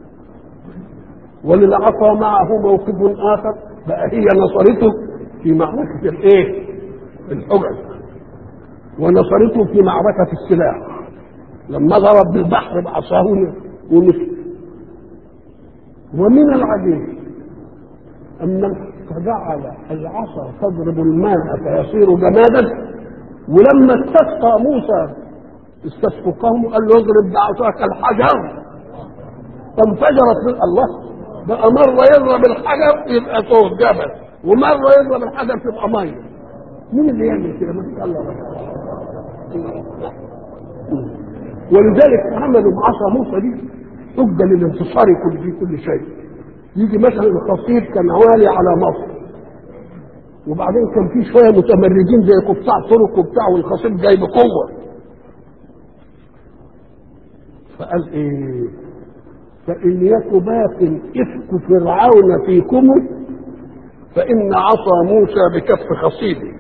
وللعصا معه موقف اخر بقى هي نصرته في معركه الايه؟ الحجج ونصرته في معركه السلاح لما ضرب بالبحر بعصاه ومشي ومن العجيب ان فجعل العصا تضرب الماء فيصير جمادا ولما استسقى موسى استسقى قومه قال له اضرب بعصاك الحجر فانفجرت من الله بقى مرة يضرب الحجر يبقى صوت جبل ومرة يضرب الحجر تبقى مية مين اللي يعمل كده؟ ما شاء الله ولذلك عملوا بعصا موسى دي حجة للانتصار كل في كل شيء يجي مثلا الخطيب كان عالي على مصر وبعدين كان في شويه متمردين زي قطاع طرق وبتاع والخطيب جاي بقوه فقال ايه فإن يك باق إفك فرعون فيكم فإن عصا موسى بكف خصيبه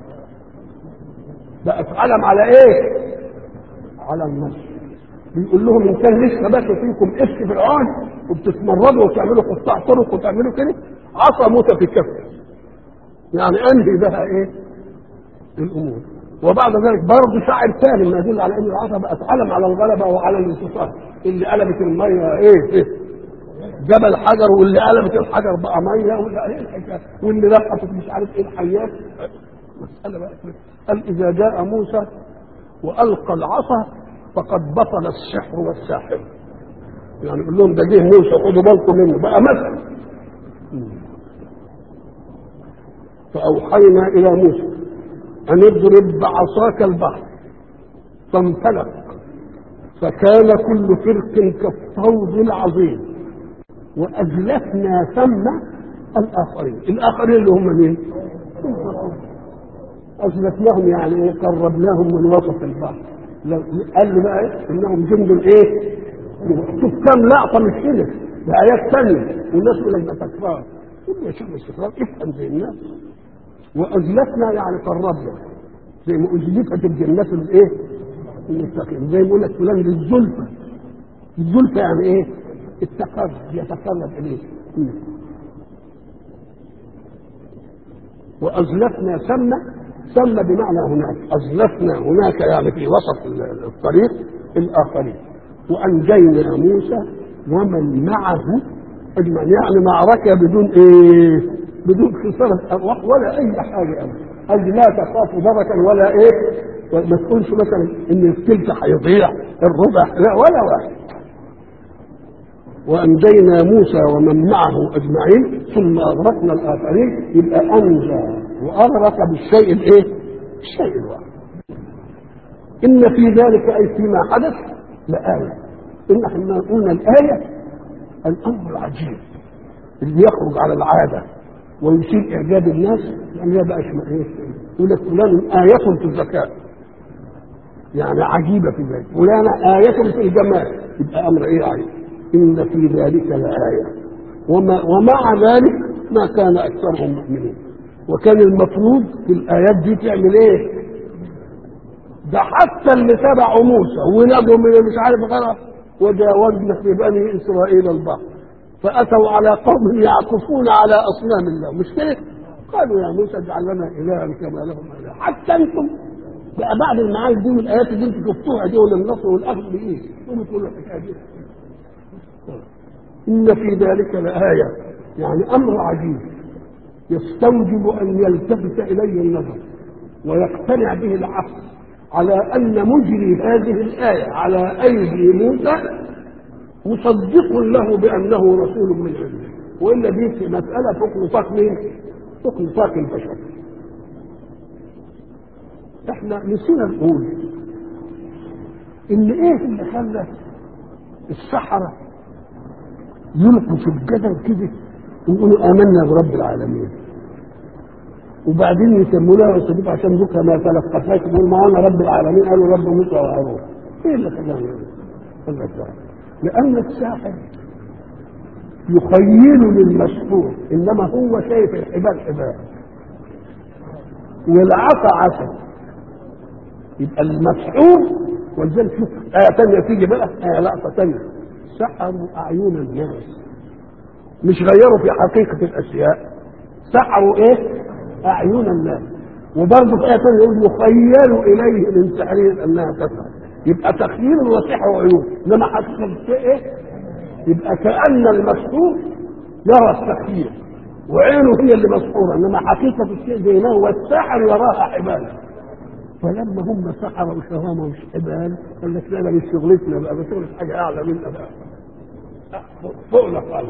بقت علم على ايه على النصر بيقول لهم ان كان لسه بس فيكم افك فرعون وبتتمردوا وتعملوا قطاع طرق وتعملوا كده عصا موسى في كفه يعني انهي بها ايه الامور وبعد ذلك برضه شاعر ثاني ما يدل على ان العصا بقت علم على الغلبه وعلى الانتصار اللي قلبت الميه ايه, إيه جبل حجر واللي قلبت الحجر بقى ميه واللي ايه الحكايه واللي لقطت مش عارف ايه الحيات مساله بقى قال اذا جاء موسى والقى العصا فقد بطل السحر والساحر يعني يقول لهم ده جه موسى خدوا بالكم منه بقى مثل فاوحينا الى موسى ان اضرب بعصاك البحر فانفلق فكان كل فرق كالطود العظيم وأزلفنا ثم الآخرين الآخرين اللي هم مين أزلفناهم يعني إيه قربناهم من وسط البحر قال لي بقى إيه؟ إنهم جند إيه شوف كم لقطة مش كده ده آيات ثانية والناس يقول لك ده تكرار قول يا شيخ استقرار افهم زي الناس وأزلفنا يعني قربنا زي ما أزلفت الجنات الإيه المستقيم زي ما يقول لك فلان للزلفى الزلفى يعني إيه التقرب يتقرب اليه وازلفنا سمى سمى بمعنى هناك ازلفنا هناك يعني في وسط الطريق الاخرين وانجينا موسى ومن معه اجمعين يعني معركه بدون ايه بدون خساره ارواح ولا اي حاجه ابدا قال لا تخافوا دركا ولا ايه ما تقولش مثلا ان الثلث هيضيع الربع لا ولا واحد وأنجينا موسى ومن معه أجمعين ثم أغرقنا الآخرين يبقى أنجى وأغرق بالشيء الإيه؟ الشيء الواحد إن في ذلك أي فيما حدث لآية إن احنا قلنا الآية الأمر العجيب اللي يخرج على العادة ويثير إعجاب الناس يعني يبقى اسمه إيه؟ يقول لك فلان آية في الذكاء يعني عجيبة في ذلك فلان آية في الجمال يبقى أمر إيه عجيب إن في ذلك لآية وما ومع ذلك ما كان أكثرهم مؤمنين وكان المفروض في الآيات دي تعمل إيه؟ ده حتى اللي تبعوا موسى ونجوا من مش عارف غرق وجاوزنا في بني إسرائيل البحر فأتوا على قوم يعكفون على أصنام الله مش كده؟ قالوا يا موسى اجعل لنا إلها كما لهم إله حتى أنتم بقى بعد المعارك دي والآيات اللي أنتم شفتوها دي والنصر والأخذ بإيه؟ قوموا تقولوا الحكاية دي إن في ذلك لآية يعني أمر عجيب يستوجب أن يلتفت إليه النظر ويقتنع به العقل على أن مجري هذه الآية على أيدي موسى مصدق له بأنه رسول من عنده وإلا دي في مسألة فوق نطاق مين؟ فوق نطاق البشر احنا نسينا نقول ان ايه اللي خلى السحره يلقوا في الجدل كده ويقولوا امنا برب العالمين وبعدين يسمونها يصدق عشان ذكر ما تلقفناش يقول معانا رب العالمين قالوا رب موسى وهارون ايه اللي خلاهم يقولوا لان الساحر يخيل للمسحور انما هو شايف الحبال حبال والعصا عصا يبقى المسحور ولذلك شوف آية ثانية تيجي بقى آية لقطة ثانية سحروا أعين الناس مش غيروا في حقيقة الأشياء سحروا إيه؟ أعين الناس وبرضه في آية ثانية يقول يخيل إليه من سحرهم أنها تسحر يبقى تخييل وسحر وعيون إنما حقيقة الشيء إيه؟ يبقى كأن المسحور يرى التخييل وعينه هي اللي مسحورة إنما حقيقة الشيء زي ما هو الساحر يراها حبالا فلما هم سحروا وشهامة مش حبال قال لك لا لا مش شغلتنا بقى بشغلة حاجة أعلى منا بقى فوقنا خالص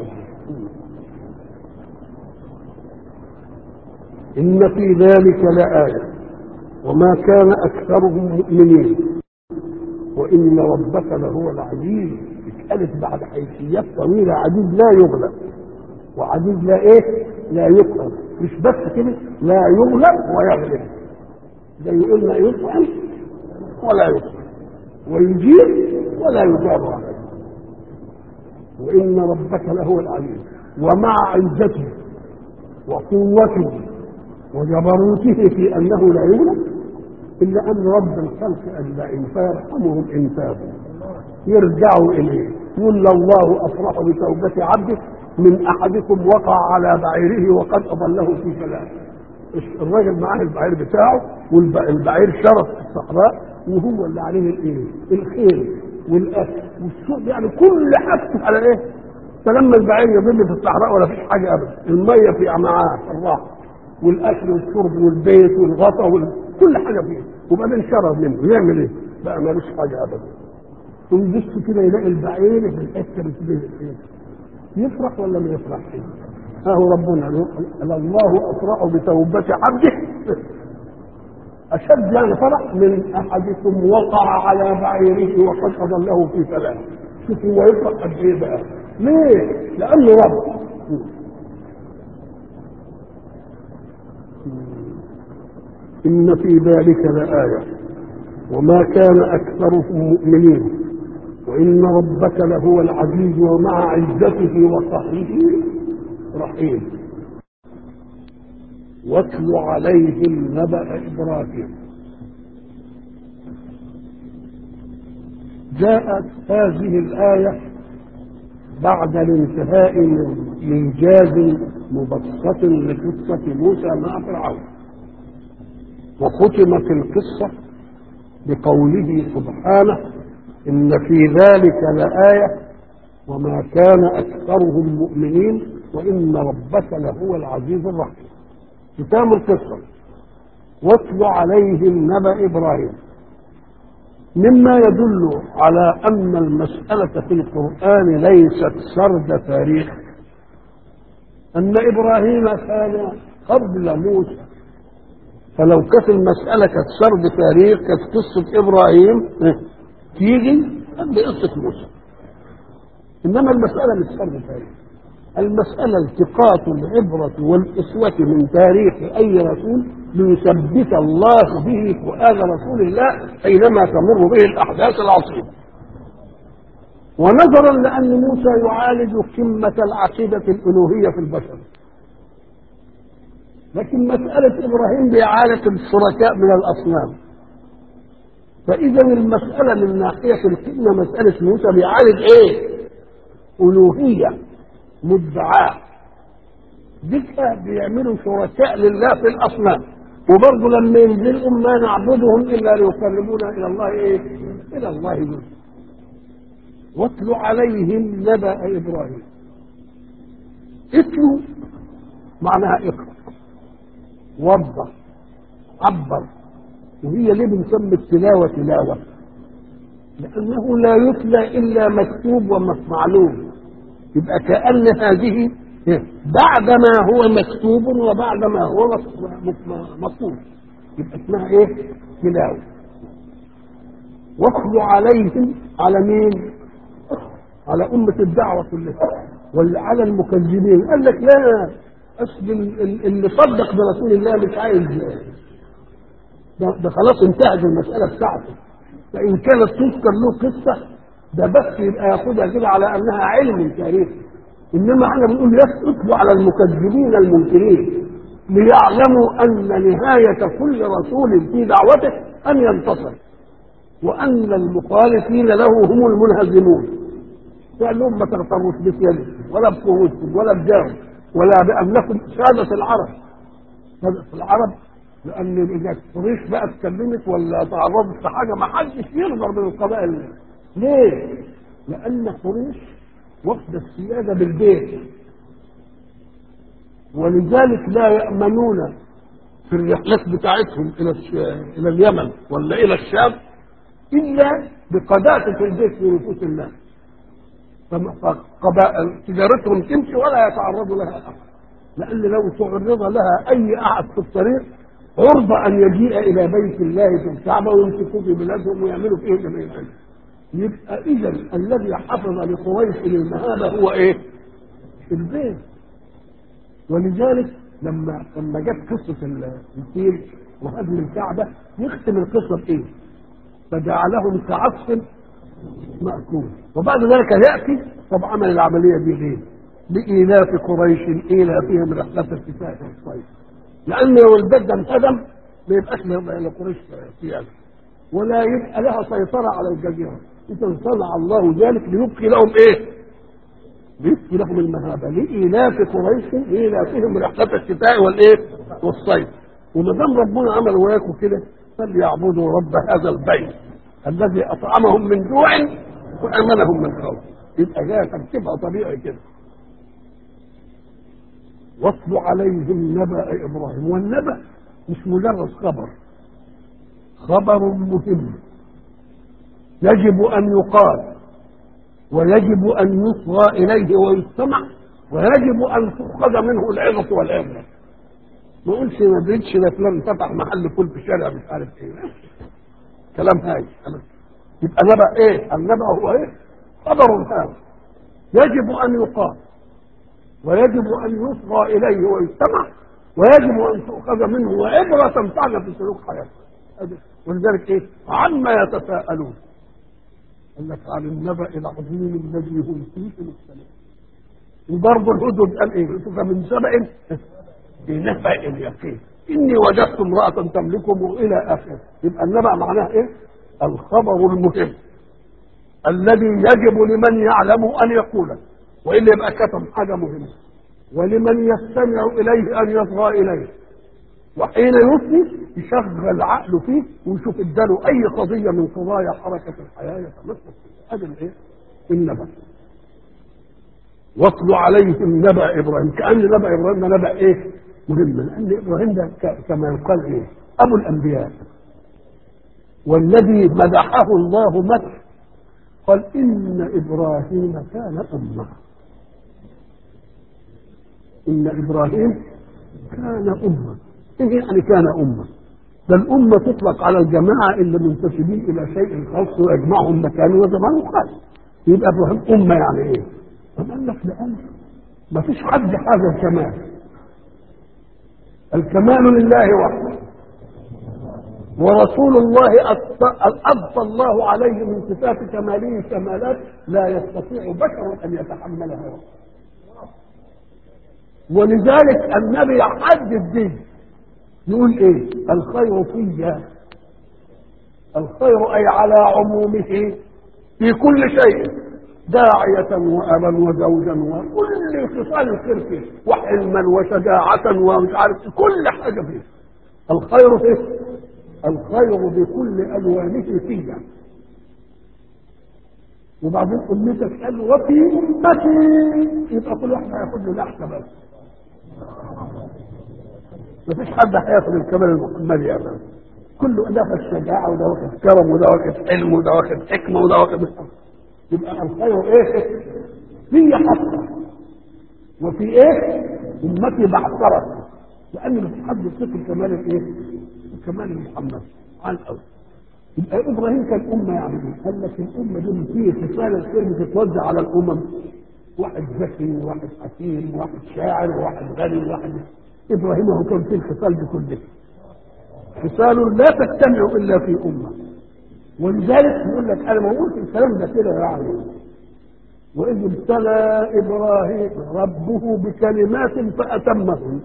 إن في ذلك لآية وما كان أكثرهم مؤمنين وإن ربك لهو العزيز اتقالت بعد حيثيات طويلة عزيز لا يغلب وعزيز لا إيه؟ لا يقهر مش بس كده لا يغلب ويغلب زي قلنا يطعم ولا يطعم ويجيب ولا يجاب عليه وإن ربك لهو العليم ومع عزته وقوته وجبروته في أنه لا يولد إلا أن رب الخلق أن إن فيرحمهم إن تابوا يرجعوا إليه يقول الله أفرح بتوبة عبده من أحدكم وقع على بعيره وقد أضله في فلاح الراجل معاه البعير بتاعه والبعير شرف في الصحراء وهو اللي عليه الايه؟ الخير والاكل والسوق يعني كل حاجته على ايه؟ فلما البعير يضل في الصحراء ولا فيش حاجه ابدا الميه في معاه في الراحه والاكل والشرب والبيت والغطا وال... كل حاجه فيه وبعدين شرب منه يعمل ايه؟ بقى ملوش حاجه ابدا ويبص كده يلاقي البعير في الحته اللي يفرح ولا ما يفرحش؟ ها هو ربنا الله افرح بتوبه عبده اشد يعني فرح من احدكم وقع على بعيره وقد اضله في فلاح شوف هو يفرح قد ايه بقى ليه؟ لانه رب ان في ذلك لايه وما كان اكثرهم مؤمنين وان ربك لهو العزيز ومع عزته وقهره رحيم واتل عليهم نبأ إبراهيم جاءت هذه الآية بعد الانتهاء من إنجاز مبسط لقصة موسى مع فرعون وختمت القصة بقوله سبحانه إن في ذلك لآية وما كان أكثرهم مؤمنين وإن ربك لهو العزيز الرحيم ختام القصة واتل عليهم نبأ إبراهيم مما يدل على أن المسألة في القرآن ليست سرد تاريخ أن إبراهيم كان قبل موسى فلو كانت المسألة كانت سرد تاريخ كانت قصة إبراهيم تيجي قبل قصة موسى إنما المسألة مش سرد تاريخ المسألة التقاط العبرة والأسوة من تاريخ أي رسول ليثبت الله به فؤاد رسول الله حينما تمر به الأحداث العصيبة ونظرا لأن موسى يعالج قمة العقيدة الألوهية في البشر لكن مسألة إبراهيم بإعادة الشركاء من الأصنام فإذا المسألة من ناحية القمة مسألة موسى بيعالج إيه؟ ألوهية مدعاة دكة بيعملوا شركاء لله في الأصنام وبرضه لما ينزلهم ما نعبدهم إلا ليقربونا إلى الله إيه؟ إلى الله جل واتل عليهم نبأ إبراهيم اتلو معناها اقرأ وضح عبر وهي ليه بنسمي التلاوة تلاوة؟ لأنه لا يتلى إلا مكتوب ومعلوم يبقى كأن هذه بعد ما هو مكتوب وبعد ما هو مطلوب يبقى اسمها ايه؟ تلاوة واتلو عليهم على مين؟ على أمة الدعوة كلها ولا على المكذبين قال لك لا أصل اللي صدق برسول الله مش عايز ده, ده خلاص انتهت المسألة بتاعته فإن كانت تذكر له قصة ده بس يبقى ياخدها كده على أنها علم تاريخي إنما احنا بنقول يسقط على المكذبين المنكرين ليعلموا أن نهاية كل رسول في دعوته أن ينتصر وأن المخالفين له هم المنهزمون قال لهم ما تغتروش بسيادة ولا بقوتكم ولا بجاهكم ولا بأنكم سادة العرب سادة العرب لأن إذا قريش بقى اتكلمت ولا تعرضت في حاجة ما حدش يقدر من القبائل ليه؟ لأن قريش واخدة السيادة بالبيت ولذلك لا يأمنون في الرحلات بتاعتهم إلى إلى اليمن ولا إلى الشام إلا بقداسة البيت في نفوس الناس فقبائل تجارتهم تمشي ولا يتعرضوا لها أحد لأن لو تعرض لها أي أحد في الطريق عرض أن يجيء إلى بيت الله في الكعبة ويمسكوا في بلادهم ويعملوا فيه ما يفعلوا يبقى إذا الذي حفظ لقريش المهابة هو إيه؟ البيت ولذلك لما لما جت قصة الفيل وهدم الكعبة يختم القصة بإيه؟ فجعلهم كعصف مأكول وبعد ذلك يأتي طب عمل العملية دي ليه؟ لإيلاف قريش إيلافهم رحلة الشتاء والصيف لأن لو البلد ده انهدم ما يبقاش لقريش سيادة ولا يبقى لها سيطرة على الجزيرة إذا صنع الله ذلك ليبقي لهم إيه؟ ليبقي لهم المهابة لإيلاف قريش إيلافهم رحلة الشتاء والإيه؟ والصيف وما دام ربنا عمل وياكم كده فليعبدوا رب هذا البيت الذي أطعمهم من جوع وأمنهم من خوف يبقى جاء ترتيبها طبيعي كده واتل عليهم نبأ إبراهيم والنبأ مش مجرد خبر خبر مهم يجب أن يقال ويجب أن يصغى إليه ويستمع ويجب أن تؤخذ منه العظة والعبرة ما قلش ما بريدش ده فلان فتح محل فول في شارع مش عارف ايه كلام هاي يبقى النبأ ايه؟ النبأ هو ايه؟ خبر هذا يجب أن يقال ويجب أن يصغى إليه ويستمع ويجب أن تؤخذ منه وعبرة تنفعنا في سلوك حياتنا ولذلك إيه؟ عما يتساءلون قال لك عن النبأ العظيم الذي هم فيه مختلفون وبرضه الهدد قال ايه؟ فمن سبأ بنبأ اليقين إني وجدت امرأة تملكهم إلى آخره يبقى النبأ معناه إيه؟ الخبر المهم الذي يجب لمن يعلم أن يقوله وإلا يبقى كتم حاجة مهمة ولمن يستمع إليه أن يصغى إليه وحين يثني يشغل عقله فيه ويشوف اداله أي قضية من قضايا حركة الحياة يتمسك فيها هذا الإيه؟ النبأ واتل عليهم نبأ إبراهيم كأن نبأ إبراهيم ده نبأ إيه؟ مهم لأن إبراهيم ده كما يقال إيه؟ أبو الأنبياء والذي مدحه الله مدح قال إن إبراهيم كان أمة إن إبراهيم كان أمة إيه يعني كان أمة ده الأمة تطلق على الجماعة اللي منتسبين إلى شيء خاص ويجمعهم مكان وزمان خاص يبقى إبراهيم أمة يعني إيه؟ طب قال لك لأن ما فيش حد هذا الكمال الكمال لله وحده ورسول الله أبطى الله عليه من صفات كماله كمالات لا يستطيع بشر أن يتحملها ولذلك النبي حدد به يقول ايه الخير في الخير اي على عمومه في كل شيء داعية وأبا وزوجا وكل خصال الخير فيه وحلما وشجاعة ومش عارف كل حاجة فيه الخير فيه الخير بكل ألوانه فيه وبعدين أمتك قال وفي أمتي يبقى كل واحد هياخد له لحظة بس مفيش حد هياخد الكمال المحمدي ابدا كله ده واخد شجاعه وده واخد كرم وده واخد علم وده واخد حكمه وده واخد يبقى الخير ايه؟ في حقه وفي ايه؟ امتي بعثرت لان مفيش حد يصف الكمال الايه؟ الكمال المحمدي عن الاول يبقى ابراهيم كان امه يعني قال لك الامه دي فيه خصال الخير بتتوزع على الامم واحد ذكي وواحد حكيم وواحد شاعر وواحد غني وواحد ابراهيم هو كان فيه الخصال دي كلها خصال لا تجتمع الا في امه ولذلك يقول لك انا ما قلت الكلام ده كده يعني واذ ابتلى ابراهيم ربه بكلمات فاتمهن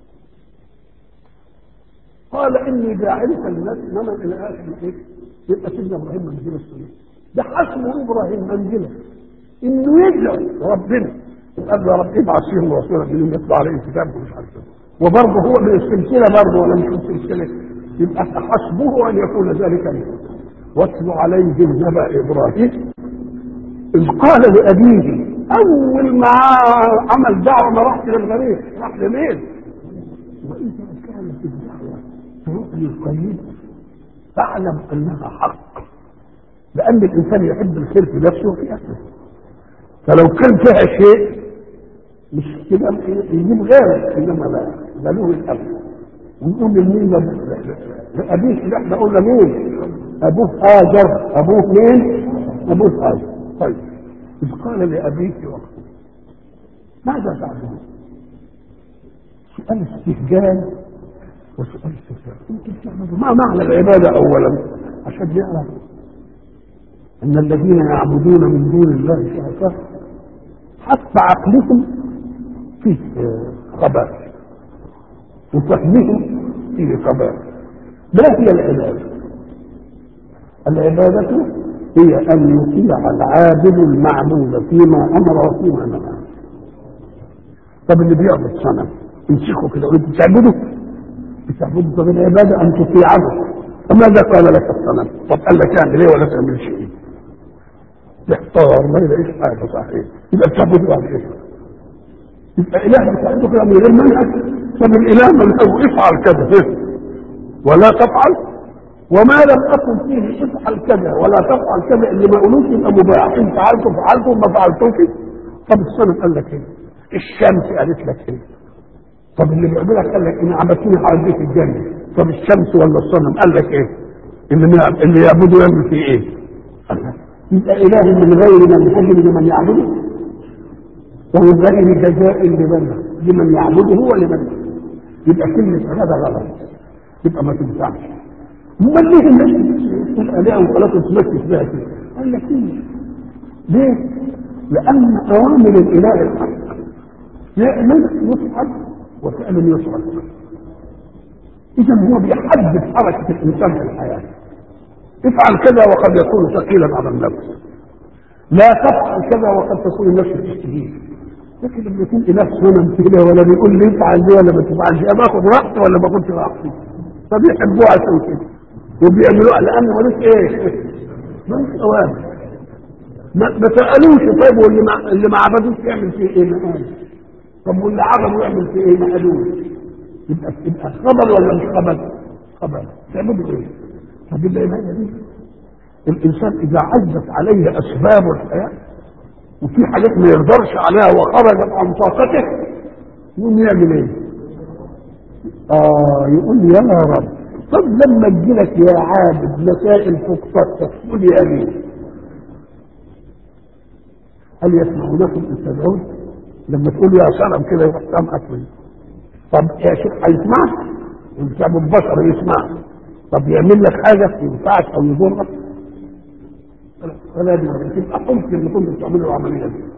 قال اني جاعلك للناس اماما الى اخر الايه يبقى سيدنا ابراهيم منزله السنه ده حسب ابراهيم منزله انه يدعو ربنا قال له يا رب ابعث فيهم رسولا منهم يتلو عليهم كتابك ومش عارف وبرضه هو من السلسله برضه ولا مش من السلسله يبقى حسبه ان يكون ذلك منه واتل عليهم نبأ ابراهيم اذ قال لابيه اول ما عمل دعوه ما راحش للغريب راح لمين؟ واذا كانت الدعوه تؤذي القريب فاعلم انها حق لان الانسان يحب الخير في نفسه وفي اهله فلو كان فيها شيء مش كده يجيب غيره انما لا ده له الامر ونقول لمين لابيه اللي احنا قلنا مين ابوه هاجر ابوه مين ابوه هاجر طيب اذ قال لابيه وقته ماذا تعبدون سؤال استهجان وسؤال استفهام انتم بتعبدوا ما معنى العباده اولا عشان نعرف ان الذين يعبدون من دون الله شركاء حتى عقلهم فيه خبائث وفهمهم فيه خبائث ما هي العباده؟ العباده هي ان يطيع العابد المعبود فيما امر وفيما نهى طب اللي بيعبد صنم يمسكه كده وانت بتعبده بتعبده طب العباده ان تطيعه فماذا قال لك الصنم؟ طب قال لك اعمل ايه ولا تعمل شيء؟ تحتار ما يلاقيش حاجه صحيح يبقى بتعبده على ايه؟ يبقى اله بتعبده كده من غير منهج طب الاله منهجه افعل كذا ولا تفعل وما لم اكن فيه افعل كذا ولا تفعل كذا اللي ما قالوش يبقى مباح ان فعلته فعلته ما فعلتوش طب الصنم قال لك ايه؟ الشمس قالت لك ايه؟ طب اللي بيعملك قال لك ان عبدتني هوديك الجنه طب الشمس ولا الصنم قال لك ايه؟ اللي اللي يعبده يعمل فيه ايه؟ قال لك يبقى اله من غير من حجم لمن يعبده ومن غير جزاء لمن لمن يعبده ولمن يبقى كلمه عباده غلط يبقى ما تنفعش امال ليه الناس تقول اله وخلاص تمسك بها كده؟ قال لك ليه؟ ليه؟ لان اوامر الاله الحق يعمل يفعل وفعل يفعل اذا هو بيحدد حركه الانسان في الحياه افعل كذا وقد يكون ثقيلا على النفس لا تفعل كذا وقد تكون النفس تشتهيه لكن لما يكون اله صنم كده ولا بيقول لي افعل دي ولا ما تفعلش انا باخد راحتي ولا ما باخدش راحتي فبيحبوها عشان كده وبيعملوها لان ملوش ايه؟ ملوش اوامر ما ما سالوش طيب واللي ما اللي ما عبدوش يعمل فيه ايه؟ ما قال طب واللي عبدوا يعمل فيه ايه؟ ما قالوش يبقى يبقى خبر ولا مش خبر؟ خبر تعملوا ايه؟ طب العباده دي الانسان اذا عزت عليه اسباب الحياه وفي حاجات ما يقدرش عليها وخرجت عن طاقته يقوم يعمل ايه؟ اه يقول يا رب طب لما تجيلك يا عابد مسائل فوق طاقتك تقول يا امين هل يسمعونكم ان تدعون؟ لما تقول يا سلام كده يروح قام اكل طب يا شيخ هيسمعك؟ انت ابو البشر يسمعك طب يعمل لك حاجه ينفعك او يضرك؟ فلا دي تبقى قلت ان كنتم بتعملوا العمليه دي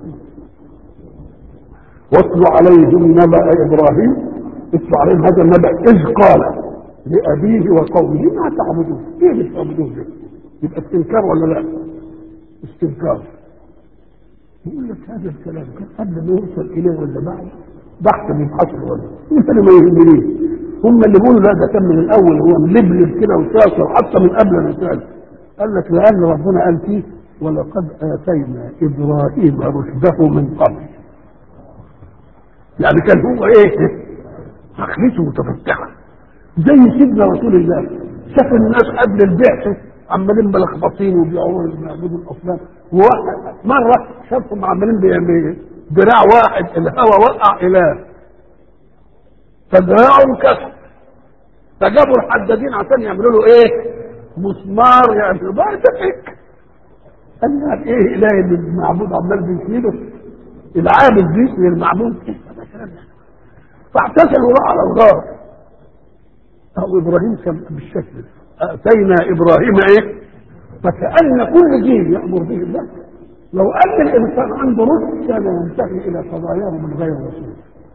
واتلو عليهم نبأ ابراهيم اتلو عليهم هذا النبأ اذ قال لابيه وقومه ما تعبدون؟ ايه اللي بتعبدون ده؟ يبقى استنكار ولا لا؟ استنكار يقول لك هذا الكلام كان قبل ما يوصل اليه ولا بعد بحث بيبحثوا ولا انت اللي ما يهمنيش هم اللي بيقولوا لا ده كان من الاول هو ملبلب كده وشاطر حتى من قبل الرساله قال لك لان ربنا قال فيه ولقد اتينا ابراهيم رشده من قبل يعني كان هو ايه عقلته متفتحه زي سيدنا رسول الله شاف الناس قبل البعثه عمالين ملخبطين وبيعبدوا بيعبدوا الاصنام وواحد مره شافهم عمالين بيعملوا دراع واحد الهوى وقع اله فدراعه انكسر فجابوا الحدادين عشان يعملوا له ايه؟ مسمار يعني بقى تفك قال لك ايه اله اللي المعبود عمال بيشيله العابد بيشيل المعبود فاعتزلوا راح على الغار او ابراهيم كان بالشكل ده اتينا ابراهيم ايه؟ فكأن كل جيل يأمر به الله لو أن الإنسان عنده رشد كان ينتهي إلى قضاياه من غير رسول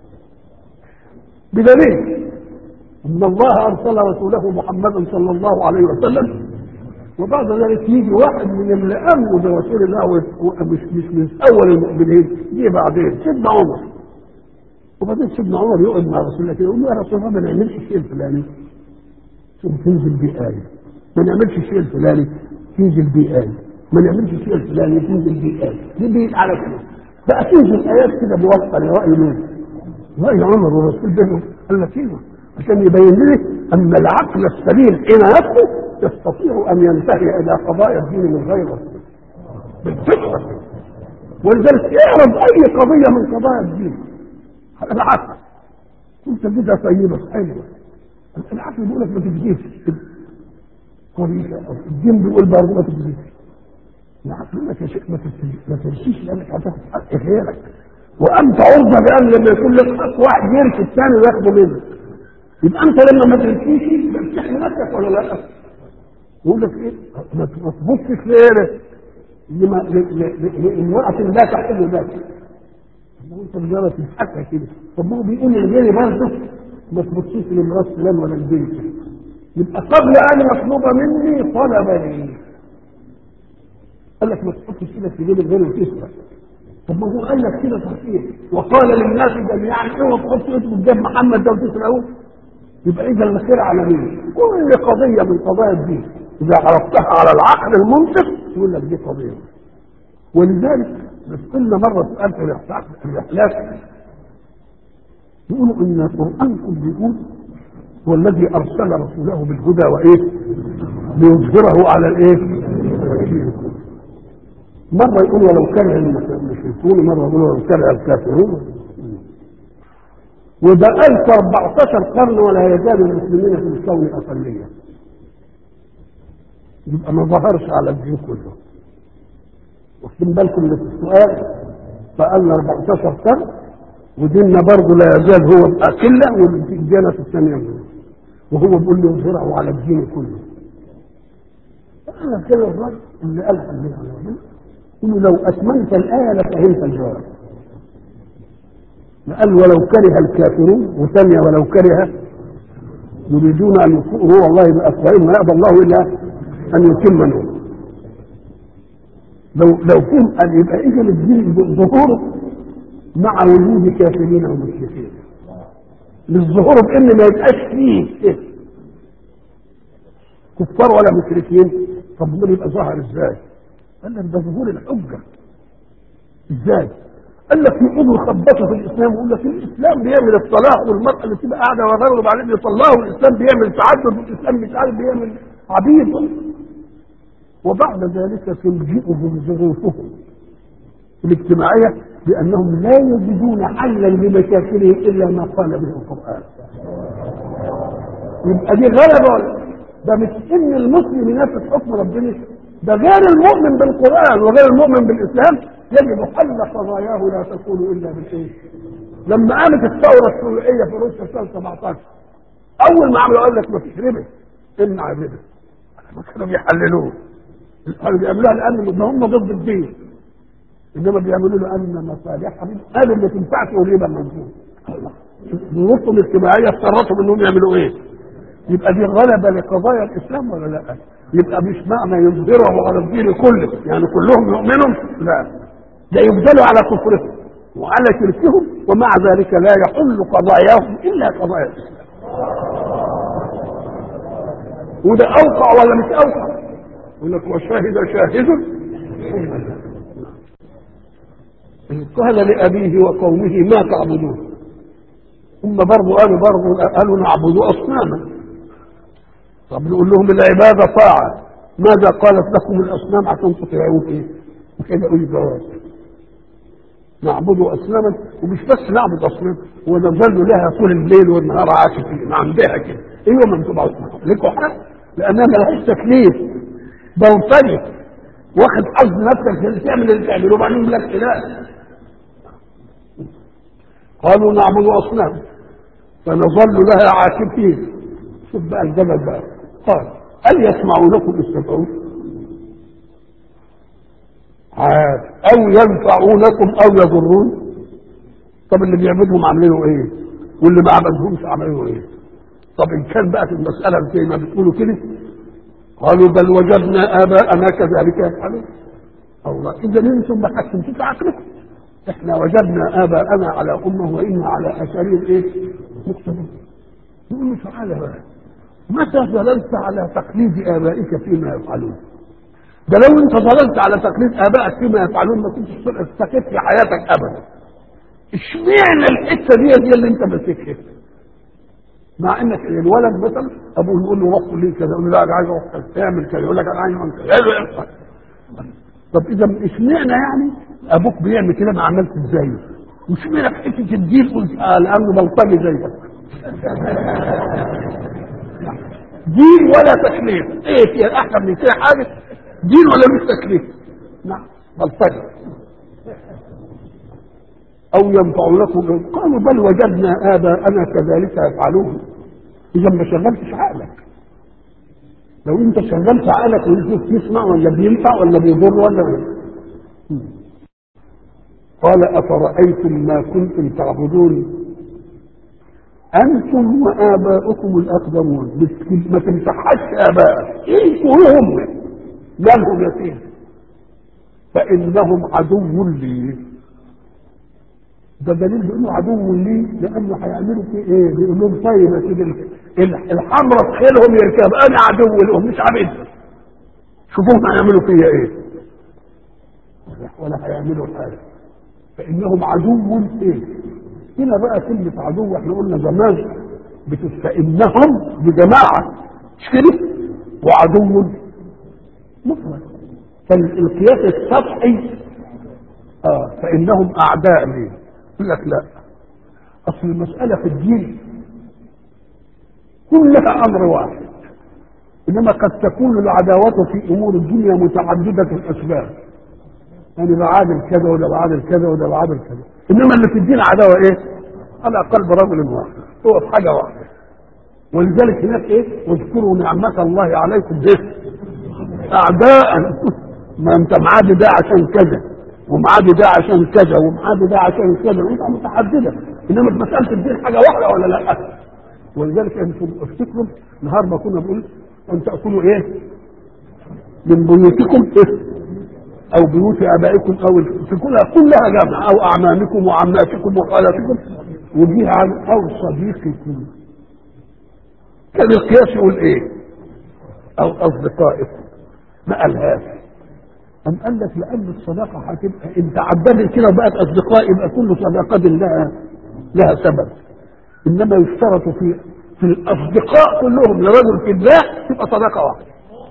بدليل ان الله ارسل رسوله محمدا صلى الله عليه وسلم وبعد ذلك يجي واحد من اللي امنوا برسول الله مش مش من اول المؤمنين يجي بعدين سيدنا عمر وبعدين سيدنا عمر يقعد مع رسول الله يقول له يا رسول الله ما نعملش الشيء الفلاني ثم تنزل بيه آية ما نعملش الشيء الفلاني تنزل بيه آية ما نعملش الشيء الفلاني تنزل بيه آية دي بيه على كده بقى تنزل آيات كده موفقة لرأي مين؟ رأي عمر والرسول بينهم قال لك ايوه عشان يبين لي ان العقل السليم حين يفقه يستطيع ان ينتهي الى قضايا الدين من غير رسول بالفطره ولذلك اعرض اي قضيه من قضايا الدين العقل كنت كده طيبه حلوه العقل بيقول لك ما تكذبش كويسه الدين بيقول برضه ما تكذبش العقل ما تشيش ما تمشيش لانك هتاخد حق غيرك وانت عرضه بان لما يكون لك حق واحد يرث الثاني وياخده منك يبقى انت لما ما تمشيش بتمسح نفسك ولا لا؟ يقول لك ايه؟ ما تبصش لغيرك لما لامرأة لا تحل ذلك طب انت مجرد تضحكها كده طب ما هو بيقول للغير برضه ما تبصيش لمرأة فلان ولا البنت يبقى قبل ان يطلب مني طلب لي قال لك ما تحطش ايدك في جيب الغير وتسرق طب ما هو قال لك كده صحيح وقال للناس جميعا اوعوا تحطوا ايدكم في جيب محمد ده وتسرقوه يبقى اذا الخير على مين؟ كل قضيه من قضايا الدين اذا عرفتها على العقل المنطق يقول لك دي قضيه ولذلك قلنا مره سؤال في الرحلات يقولوا ان القران كله بيقول هو الذي ارسل رسوله بالهدى وايه؟ ليظهره على الايه؟ مرة يقول ولو كره المشركون مرة يقول ولو كره الكافرون وده ألف 14 قرن ولا يزال المسلمين في الكون أقلية يبقى ما ظهرش على الدين كله واخدين بالكم من السؤال بقالنا 14 قرن وديننا برضه لا يزال هو أقلة والديانة الثانية منه وهو بيقول له يظهره على الدين كله أنا كده الرجل اللي قال حديث قل لو أتممت الآية لفهمت الجواب قال ولو كره الكافرون وثانية ولو كره يريدون أن يكفروا والله بأفواههم ما يأبى الله إلا أن يتم نوره لو لو فهم أن يبقى إذا الدين ظهوره مع وجود كافرين ومشركين للظهور بإن ما يبقاش فيه كفار ولا مشركين طب دول يبقى ظهر ازاي؟ قال لك ده ظهور الحجه ازاي؟ قال لك يقعدوا يخبطوا في الاسلام ويقول لك الاسلام بيعمل الطلاق والمراه اللي تبقى قاعده وغيره وبعدين يطلقوا الاسلام بيعمل تعدد والاسلام مش عارف بيعمل عبيد وبعد ذلك تلجئهم ظروفهم الاجتماعيه بانهم لا يجدون حلا لمشاكلهم الا ما قال به القران. يبقى دي غلبه ولا ده مش ان المسلم ينفذ حكم ربنا ده غير المؤمن بالقران وغير المؤمن بالاسلام يجب حل قضاياه لا تكون الا بالايه؟ لما قامت الثوره الشيوعيه في روسيا سنه 17 اول ما عملوا قال لك ما فيش ربا امنع الربا ما كانوا بيحللوه قالوا بيعملوها لان هم ضد الدين انما بيعملوا له ان مصالحهم قالوا ما تنفعش والربا موجود ظروفهم الاجتماعيه اضطرتهم انهم يعملوا ايه؟ يبقى دي غلبه لقضايا الاسلام ولا لا؟ يبقى مش معنى يظهره على الدين كله يعني كلهم يؤمنون لا ده يبدلوا على كفرهم وعلى شركهم ومع ذلك لا يحل قضاياهم الا قضايا الاسلام وده اوقع ولا مش اوقع يقول لك وشهد شاهد قال لأبيه وقومه ما تعبدون هم برضو قالوا برضو قالوا نعبد أصناما طب نقول لهم العبادة طاعة ماذا قالت لكم الأصنام عشان تطيعوه إيه؟ وكده يقول جواب نعبد أصناما ومش بس نعبد أصنام ونظل لها طول الليل والنهار عاكفين عندها كده ايوه ما انتم لكم حق لانها ملهاش تكليف بلطجي واخد حظ نفسك تعمل اللي تعمله وبعدين يقول لك لا قالوا نعبد اصنام فنظل لها عاكفين شوف بقى الجبل بقى قال هل يسمعونكم استدعون عاد او ينفعونكم او يضرون طب اللي بيعبدهم عاملينه ايه واللي ما عبدهمش عملوا ايه طب ان كان بقى في المساله زي ما بتقولوا كده قالوا بل وجدنا اباءنا كذلك يفعلون الله اذا انتم ما حكمتوش عقلكم احنا وجدنا اباءنا على امه وانا على اثارهم ايه مقتدون يقول له تعالى بقى متى ظللت على تقليد ابائك فيما يفعلون ده لو انت ظللت على تقليد ابائك فيما يفعلون ما كنتش استفدت في حياتك ابدا اشمعنى الحته دي دي اللي انت ماسكها مع انك الولد مثلا ابوه يقول له روح ليه كذا يقول له لا انا عايز اروح اعمل كذا يقول لك انا عايز اعمل كذا طب اذا اشمعنى يعني ابوك بيعمل كده ما عملت ازاي واشمعنى في حته الدين قلت اه لانه بلطجي زيك دين ولا تكليف ايه في احسن من كده حاجه دين ولا مش تكليف نعم بلطجي او ينفعونكم قالوا بل وجدنا اباءنا كذلك يفعلون اذا ما شغلتش عقلك لو انت شغلت عقلك وتشوف تسمع ولا بينفع ولا بيضر ولا قال أفرأيتم ما كنتم تعبدون أنتم وآباؤكم الأقدمون بس- ما تمسحش آبائك أنتوا وهم مالهم يا سيدي فإنهم عدو لي ده دليل بانه عدو لي لانه هيعملوا فيه ايه؟ بيقول لهم طيب يا سيدي ال- الحمرة في خيلهم يركب انا عدو لهم مش عبيد شوفوهم هيعملوا فيا ايه؟ ولا هيعملوا حاجه فانهم عدو ايه؟ هنا بقى كلمة عدو احنا قلنا زمان بتستئنهم بجماعة مش كده؟ وعدو مفرد فالقياس السطحي اه فانهم اعداء لي يقول لك لا اصل المساله في الدين كلها امر واحد انما قد تكون العداوه في امور الدنيا متعدده الاسباب يعني بعادل كذا وده بعادل كذا وده بعادل كذا انما اللي في الدين عداوه ايه؟ على قلب رجل واحد هو في حاجه واحده ولذلك هناك ايه؟ واذكروا نعمه الله عليكم به اعداء ما انت معادي ده عشان كذا ومعادي ده عشان كذا ومعادي ده عشان كذا وانت متعدده انما في مساله الدين حاجه واحده ولا لا ولذلك انتم افتكروا نهار ما كنا بنقول ان تاكلوا ايه من بيوتكم إيه؟ او بيوت ابائكم او في كلها كلها جمع او اعمامكم وعماتكم وخالاتكم وجيها عن او صديقكم كان القياس يقول ايه او اصدقائكم ما قالهاش أم قال لك لأن الصداقة هتبقى أنت عددت كده وبقت أصدقاء يبقى كل صداقة لها لها سبب إنما يشترط في في الأصدقاء كلهم لرجل في الله تبقى صداقة واحدة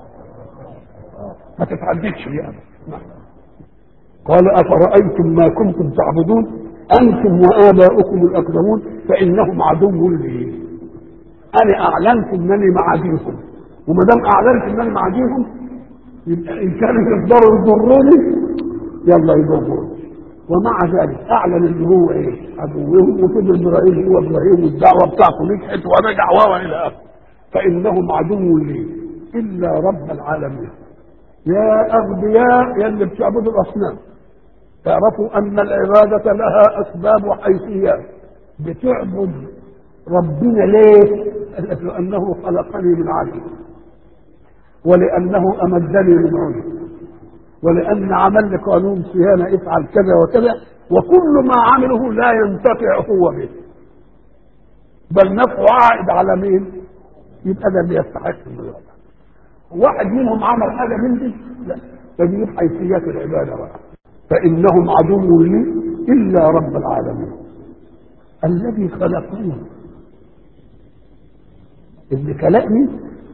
ما تتعددش يعني قال أفرأيتم ما كنتم تعبدون أنتم وآباؤكم الأقدمون فإنهم عدو لي أنا أعلنت أنني معاديكم وما دام أعلنت أنني معاديكم يبقى إن كانوا يقدروا يضروني يلا يضروني ومع ذلك أعلن أن هو إيه عدوهم وفضل إبراهيم هو إبراهيم والدعوة بتاعته نجحت ورجع ورا إلى آخره فإنهم عدو لي إلا رب العالمين يا أغبياء يا اللي بتعبدوا الأصنام تعرفوا أن العبادة لها أسباب وحيثيات بتعبد ربنا ليه؟ لأنه خلقني من عدل ولأنه أمدني من عدل ولأن عمل لي قانون صيانة افعل كذا وكذا وكل ما عمله لا ينتفع هو به بل نفعه عائد على مين؟ يبقى ده اللي يستحق الموضوع واحد منهم عمل حاجة من دي لا فدي حيثيات العبادة بقى فإنهم عدو لي إلا رب العالمين الذي خلقني اللي خلقني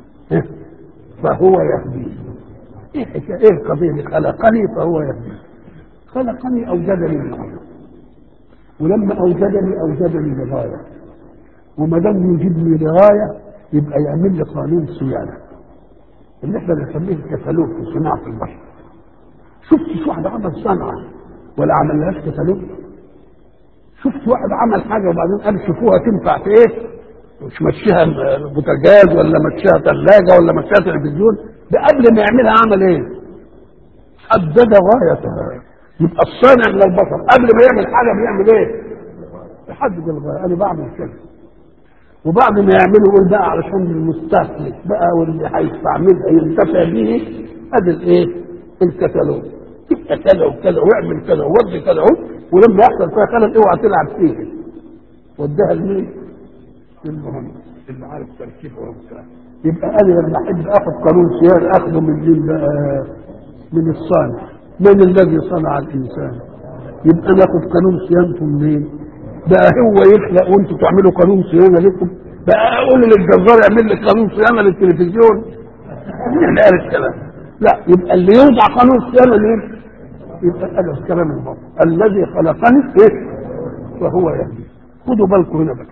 فهو يهدي ايه حكايه ايه القضيه دي خلقني فهو يهدي خلقني اوجدني من عدم ولما اوجدني اوجدني لغايه وما دام يوجدني لغايه يبقى يعمل لي قانون صيانه اللي احنا بنسميه الكتالوج في صناعه البشر شفتش واحد عمل صنعه ولا عملهاش كتالوج شفت واحد عمل حاجه وبعدين قال شوفوها تنفع في ايه مش مشيها بوتاجاز ولا مشيها ثلاجه ولا مشيها تلفزيون ده قبل ما يعملها عمل ايه؟ حدد غايتها يبقى الصانع من البشر قبل ما يعمل حاجه بيعمل ايه؟ يحدد الغايه انا بعمل كده وبعد ما يعمله يقول بقى علشان المستهلك بقى واللي هيستعملها ينتفع به ادي الايه؟ الكتالوج تبقى كذا وكذا واعمل كذا وودي كذا اهو ولما يحصل فيها خلل اوعى تلعب فيه وديها لمين؟ للمهندس اللي عارف تركيبه وبتاع يبقى انا لما احب اخذ قانون صيانه اخذه من مين بقى؟ من الصانع من الذي صنع الانسان يبقى ناخد قانون صيانته منين؟ بقى هو يخلق وانتوا تعملوا قانون صيانه لكم بقى اقول للجزار يعمل لك قانون صيانه للتلفزيون مين اللي قال الكلام؟ لا يبقى اللي يوضع قانون صيانه ليه؟ يبقى هذا الكلام الباطل الذي خلقني ايه؟ فهو يهدي خدوا بالكم هنا بقى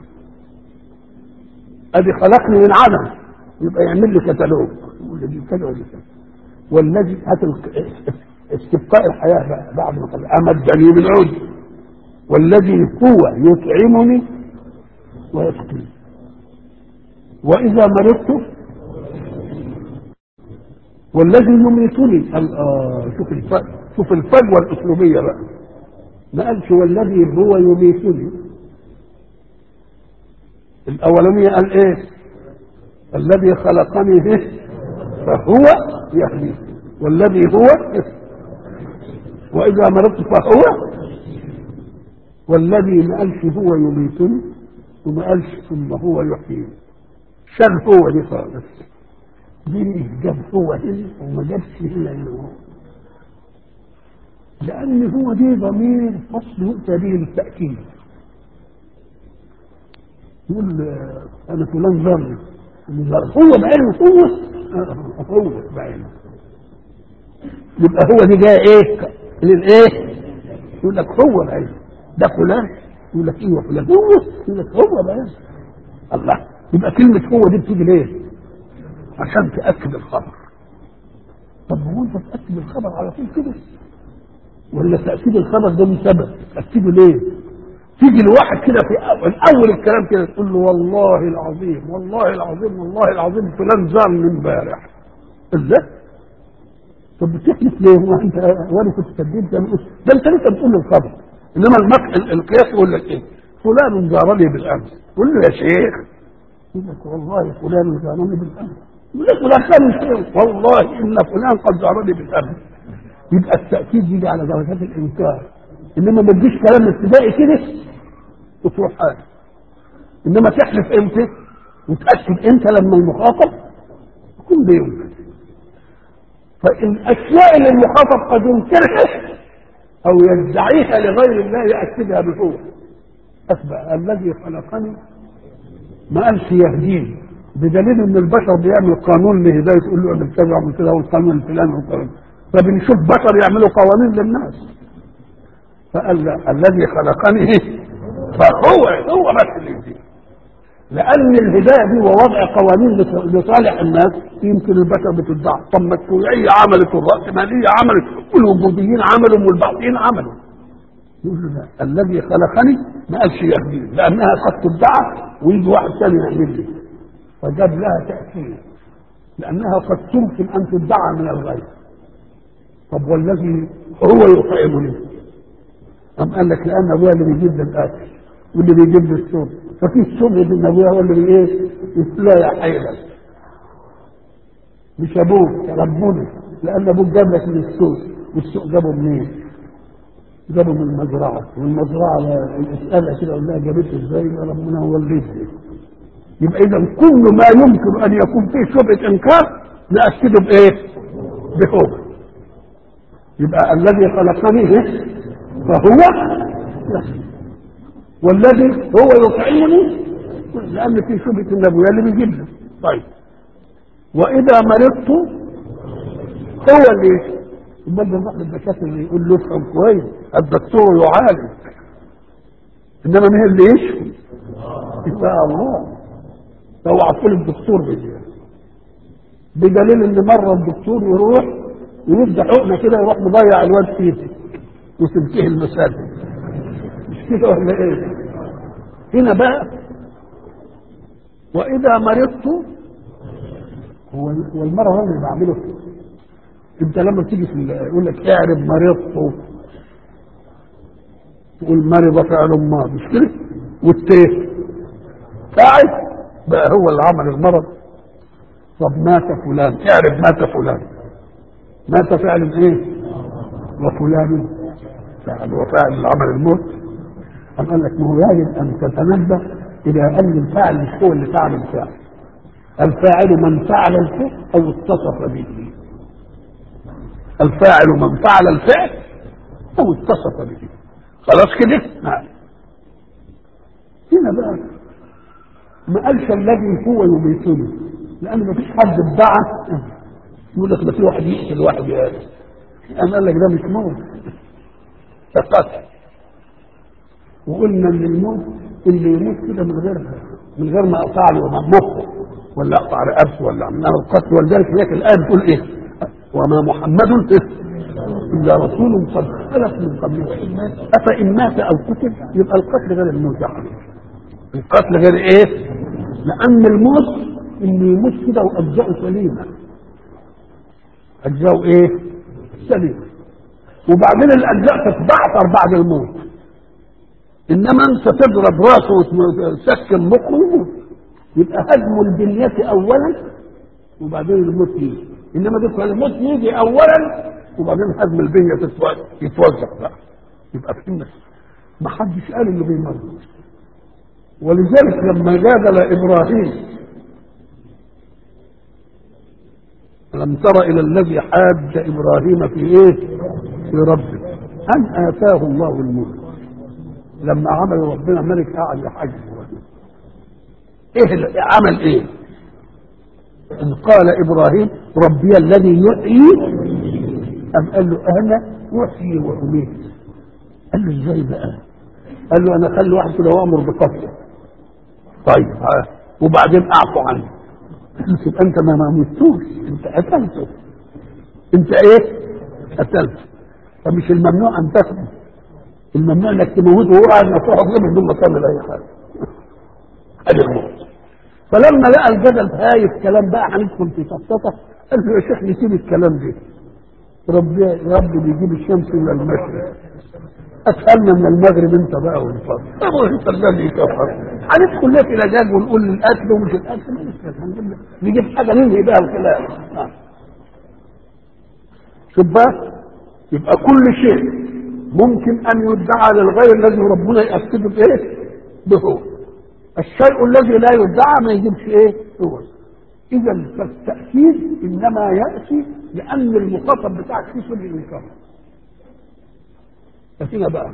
ادي خلقني من عدم يبقى يعمل لي كتالوج يقول لي كذا ولا كذا والذي هات استبقاء الحياه بقى بعد ما خلق امدني بالعود والذي هو يطعمني ويسقيني واذا مرضت والذي يميتني قال اه شوف الفرق شوف الفجوه الاسلوبيه بقى ما قالش والذي هو يميتني الاولانيه قال ايه الذي خلقني به فهو يهدي والذي هو واذا مرضت فهو والذي ما قالش هو يميتني وما قالش ثم هو يحييني شال هو دي خالص دي جاب هو هنا وما جابش هنا هنا هو لأن هو دي ضمير فصل يؤتى به للتأكيد يقول آه، أنا فلان ظن هو بعينه هو آه، هو بعينه يبقى هو دي جاي ايه للايه يقول لك هو بعينه ده فلان يقول لك ايوه فلان هو يقول لك هو بعينه الله يبقى كلمة هو دي بتيجي ليه؟ عشان تأكد الخبر طب هو انت تأكد الخبر على طول كده؟ ولا تأكيد الخبر ده من سبب تأكيده ليه تيجي لواحد كده في أول, أول الكلام كده تقول له والله العظيم والله العظيم والله العظيم فلان زار من امبارح ازاي طب بتحلف ليه هو انت وانا كنت كذبت ده ده انت لسه بتقول الخبر انما المك... ال- القياس يقول لك ايه فلان زارني بالامس قول له يا شيخ يقول لك والله فلان زارني بالامس يقول لك فلان كان شيخ والله ان فلان قد زارني بالامس يبقى التأكيد يجي على درجات الإنكار إنما ما تجيش كلام ابتدائي كده وتروح حاجة إنما تحلف إمتى وتأكد إمتى لما المخاطب يكون بينكر فالأشياء اللي المخاطب قد ينكرها أو يدعيها لغير الله يأكدها بهو أثبت الذي خلقني ما قالش يهديني بدليل ان البشر بيعمل قانون لهدايه تقول له اعمل كذا واعمل كذا والقانون الفلاني والقانون فبنشوف بشر يعملوا قوانين للناس فقال لا الذي خلقني فهو هو بس اللي يهديه لان الهدايه دي ووضع قوانين لص- لصالح الناس يمكن البشر بتدعى طب ما الشيوعيه عملت والراسماليه عملت والوجوديين عملوا والبعضيين عملوا يقول له لا الذي خلقني ما قالش يهديني لانها قد تدعى ويجي واحد ثاني يعمل لي فجاب لها تاكيد لانها قد تمكن ان تدعى من الغير طب والذي هو يطعمني أم قال لك لأن أبويا اللي بيجيب لي الأكل واللي بيجيب لي الشرب ففي الشرب إن أبويا هو اللي بي إيه؟ لا يا حيلة مش أبوك ربنا لأن أبوك جاب لك من السوق والسوق جابه منين؟ جابه من المزرعة والمزرعة اسألها كده أقول لها جابته إزاي؟ يبقى ربنا هو اللي يدي يبقى إذا كل ما يمكن أن يكون فيه شبهة إنكار نأكده بإيه؟ بهو يبقى الذي خلقني إيه؟ فهو يحيي والذي هو يطعمني لان في شبهه النبويه اللي بيجيب له طيب واذا مرضت هو اللي يشفي امال ده بعض الدكاتره اللي يقول له افهم كويس الدكتور يعالج انما مين اللي يشفي يبقى الله اوعى تقول الدكتور بيجي بدليل ان مره الدكتور يروح ويبدا حقنه كده يروح مضيع الواد فيه وتنتهي المسألة مش كده ولا ايه هنا بقى واذا مرضت هو هو المرض هو اللي بعمله انت لما تيجي في ال- يقول لك اعرف مرضت تقول مرض فعل ما مش كده والتيه فاعل بقى هو اللي عمل المرض طب مات فلان اعرف مات فلان مات فعل ايه وفلان فعل وفاعل عمل الموت أم قال لك ما هو يجب أن تتنبه إلى أن الفاعل مش هو اللي فعل الفعل الفاعل من فعل الفعل أو اتصف به الفاعل من فعل الفعل أو اتصف به خلاص كده؟ نعم هنا بقى ما قالش الذي هو يميتني لأن ما فيش حد ادعى يقول لك ده في واحد يقتل واحد يا أنا قال لك ده مش موت ده قتل وقلنا ان الموت اللي يموت كده من غير من غير ما اقطع له مخه ولا اقطع رقبته ولا انما القتل ولذلك هناك الايه بتقول ايه؟ وما محمد الا رسول قد خلت من قبله افان مات او قتل يبقى القتل غير الموت يا حبيبي القتل غير ايه؟ لان الموت انه يموت كده واجزاؤه سليمه اجزاؤه ايه؟ سليمه وبعدين الاجزاء تتبعثر بعد الموت انما انت تضرب راسه وتسكن مخه ويموت يبقى هدم البنية اولا وبعدين الموت يجي انما ده الموت يجي اولا وبعدين هدم البنية تتوزع- يتوزع بقى يبقى فهمنا ما حدش قال انه بيمرض ولذلك لما جادل ابراهيم ألم تر إلى الذي حاج إبراهيم في إيه؟ في ربه أن آتاه الله الملك لما عمل ربنا ملك قاعد يحج إيه اللي- عمل إيه؟ إذ قال إبراهيم ربي الذي يحيي أم قال له أنا أحيي وأميت قال له إزاي بقى؟ قال له أنا خلي واحد كده وأمر بقتله طيب ها. وبعدين أعفو عنه قلت يبقى انت ما موتوش انت قتلته انت ايه قتلته فمش الممنوع ان تقتل الممنوع انك تموته وهو قاعد مفتوح قدامك بدون ما تعمل اي حاجه ادي الموت فلما لقى الجدل هايف كلام بقى هندخل في سقطه قال له يا شيخ نسيب الكلام ده ربي ربي بيجيب الشمس من المشرق اسالنا من المغرب انت بقى والفضل طب انت الذي كفر هندخل ليه في لجاج ونقول القتل ومش القتل ما نسكت. هنجيب نجيب حاجه ننهي بقى الكلام آه. شوف بقى يبقى كل شيء ممكن ان يدعى للغير لازم ربنا يأكده بايه؟ به الشيء الذي لا يدعى ما يجيبش ايه؟ هو اذا فالتأكيد انما يأتي لان المخاطب بتاعك فيه سبب الانكار فهنا بقى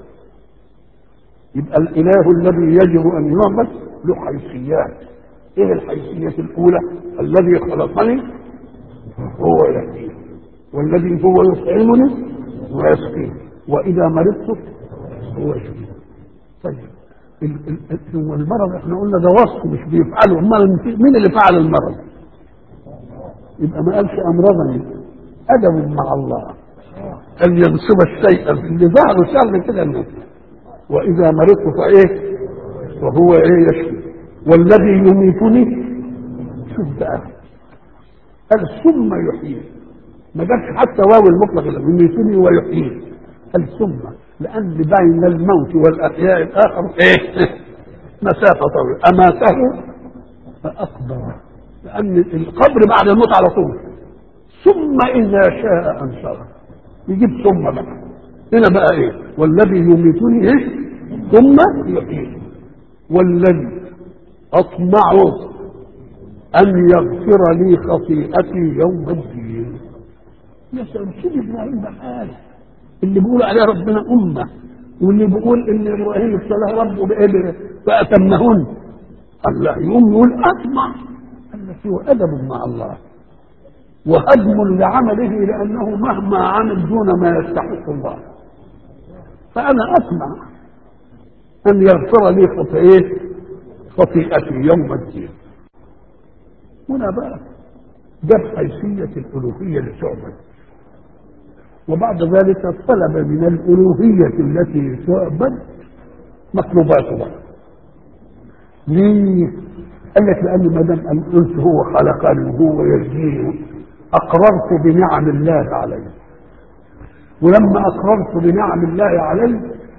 يبقى الاله الذي يجب ان يعبد له حيثيات ايه الحيثيه الاولى الذي خلقني هو يهديني والذي هو يطعمني ويسقيني واذا مرضت هو يشفيني طيب ال- ال- ال- هو المرض احنا قلنا ده وصف مش بيفعله امال مين اللي فعل المرض يبقى ما قالش امرضني ادب مع الله ان ينسب الشيء اللي ظهره شر كده الناس واذا مرضت فايه وهو ايه يشفي والذي يميتني شوف بقى قال ثم يحيي ما جابش حتى واو المطلق اللي يميتني ويحيي قال ثم لان بين الموت والاحياء الاخر ايه مسافه طويله اماته فاقبر لان القبر بعد الموت على طول ثم اذا شاء انشره يجيب ثم بقى هنا بقى ايه والذي يميتني ايه ثم يحييني والذي اطمع ان يغفر لي خطيئتي يوم الدين يا سلام سيدي ابراهيم بحاله اللي بيقول عليه ربنا امه واللي بيقول ان ابراهيم ابتلاه ربه بايه فاتمهن الله يقوم يقول اطمع قال لك هو ادب مع الله وهدم لعمله لانه مهما عمل دون ما يستحق الله فانا اطمع ان يغفر لي خطيئتي خطيئتي يوم الدين هنا بقى جاب حيثية الألوهية لتعبد وبعد ذلك طلب من الألوهية التي تعبد مطلوباته بقى ليه؟ قال لك لأن ما دام أن قلت هو خلقني وهو يجزيني أقررت بنعم الله علي ولما أقررت بنعم الله علي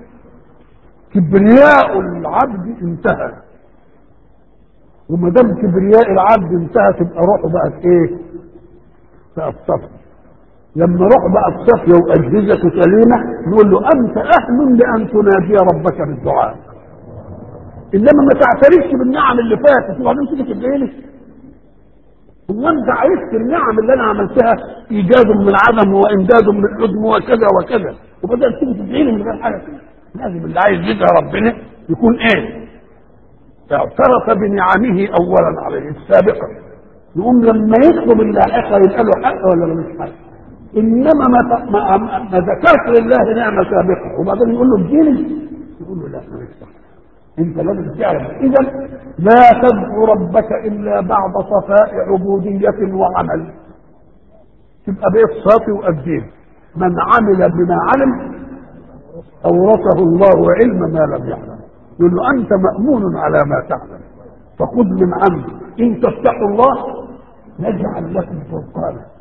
كبرياء العبد انتهى وما دام كبرياء العبد انتهى تبقى روحه بقت ايه؟ بقت صفي لما روح بقت صفية وأجهزته سليمة نقول له أنت أهل لأن تناجي ربك بالدعاء إنما ما تعترفش بالنعم اللي فاتت وبعدين تيجي تدعي لي هو أنت عرفت النعم اللي أنا عملتها إيجاد من عدم وإمداد من عدم وكذا وكذا وبدأت تيجي تدعي لي من غير حاجة لازم اللي عايز يدعي ربنا يكون إيه؟ اعترف بنعمه اولا عليه السابقه يقوم لما يطلب اللاحقه يبقى له حق ولا ملوش حق انما ما ما, ما ذكرت لله نعمه سابقه وبعدين يقول له اديني يقول له لا مالكش حق انت لازم تعرف اذا لا تدعو ربك الا بعد صفاء عبوديه وعمل تبقى بقيت صافي وقديم من عمل بما علم اورثه الله علم ما لم يعلم يقول له انت مامون على ما تعلم فخذ من عمري ان تفتحوا الله نجعل لكم فرقانا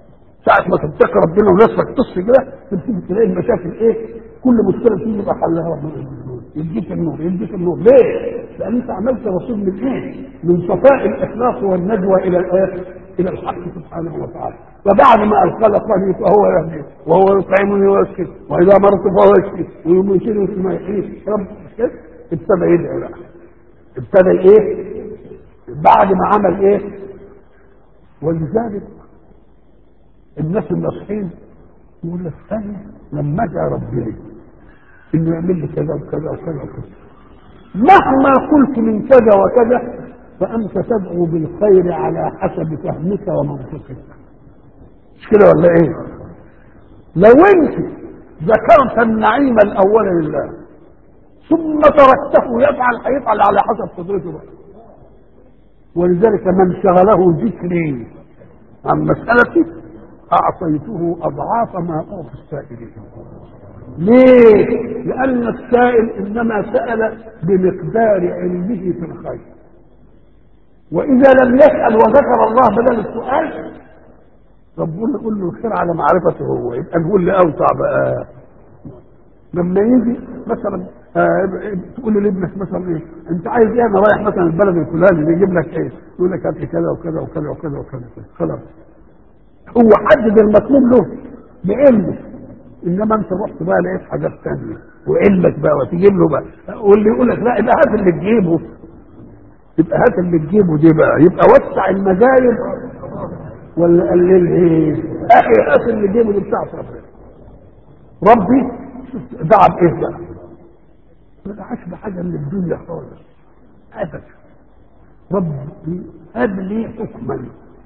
ساعة ما تتقي ربنا ونفسك تصفي كده تبتدي تلاقي المشاكل ايه؟ كل مشكلة تيجي يبقى حلها ربنا يديك النور يديك النور ليه؟ لأن أنت عملت رسول من ايه؟ من صفاء الإخلاص والنجوى إلى الآيات إلى الحق سبحانه وتعالى فبعد ما ألقى لقاني فهو يهدي وهو يطعمني ويسكت وإذا مرضت فهو يشفي ويميتني ثم يحيي رب ابتدى يدعي بقى ابتدى ايه؟ بعد ما عمل ايه؟ ولذلك الناس الناصحين يقول لك انا لما اجي ربنا انه يعمل لي كذا وكذا وكذا وكذا مهما قلت من كذا وكذا فانت تدعو بالخير على حسب فهمك ومنطقك مش كده ولا ايه؟ لو انت ذكرت النعيم الاول لله ثم تركته يفعل هيفعل على حسب قدرته بقى ولذلك من شغله ذكري عن مسألتي أعطيته أضعاف ما أعطي السائلين ليه؟ لأن السائل إنما سأل بمقدار علمه في الخير وإذا لم يسأل وذكر الله بدل السؤال ربنا يقول له الخير على معرفته هو يبقى نقول له أوسع بقى لما يجي مثلا آه تقول لابنك مثلا ايه انت عايز ايه انا رايح مثلا البلد الفلاني يجيب لك ايه يقول لك هات لي كذا وكذا وكذا وكذا وكذا خلاص هو حدد المطلوب له بعلمه انما انت رحت بقى لقيت حاجات ثانيه وعلمك بقى وتجيب له بقى واللي يقول لك لا يبقى هات اللي تجيبه يبقى هات اللي تجيبه دي بقى يبقى وسع المجايب ولا قلل ايه؟ اخي هات اللي تجيبه دي بتاعت ربنا ربي دعا بايه بقى؟ ما دعاش بحاجه من الدنيا خالص ابدا رب هب لي حكما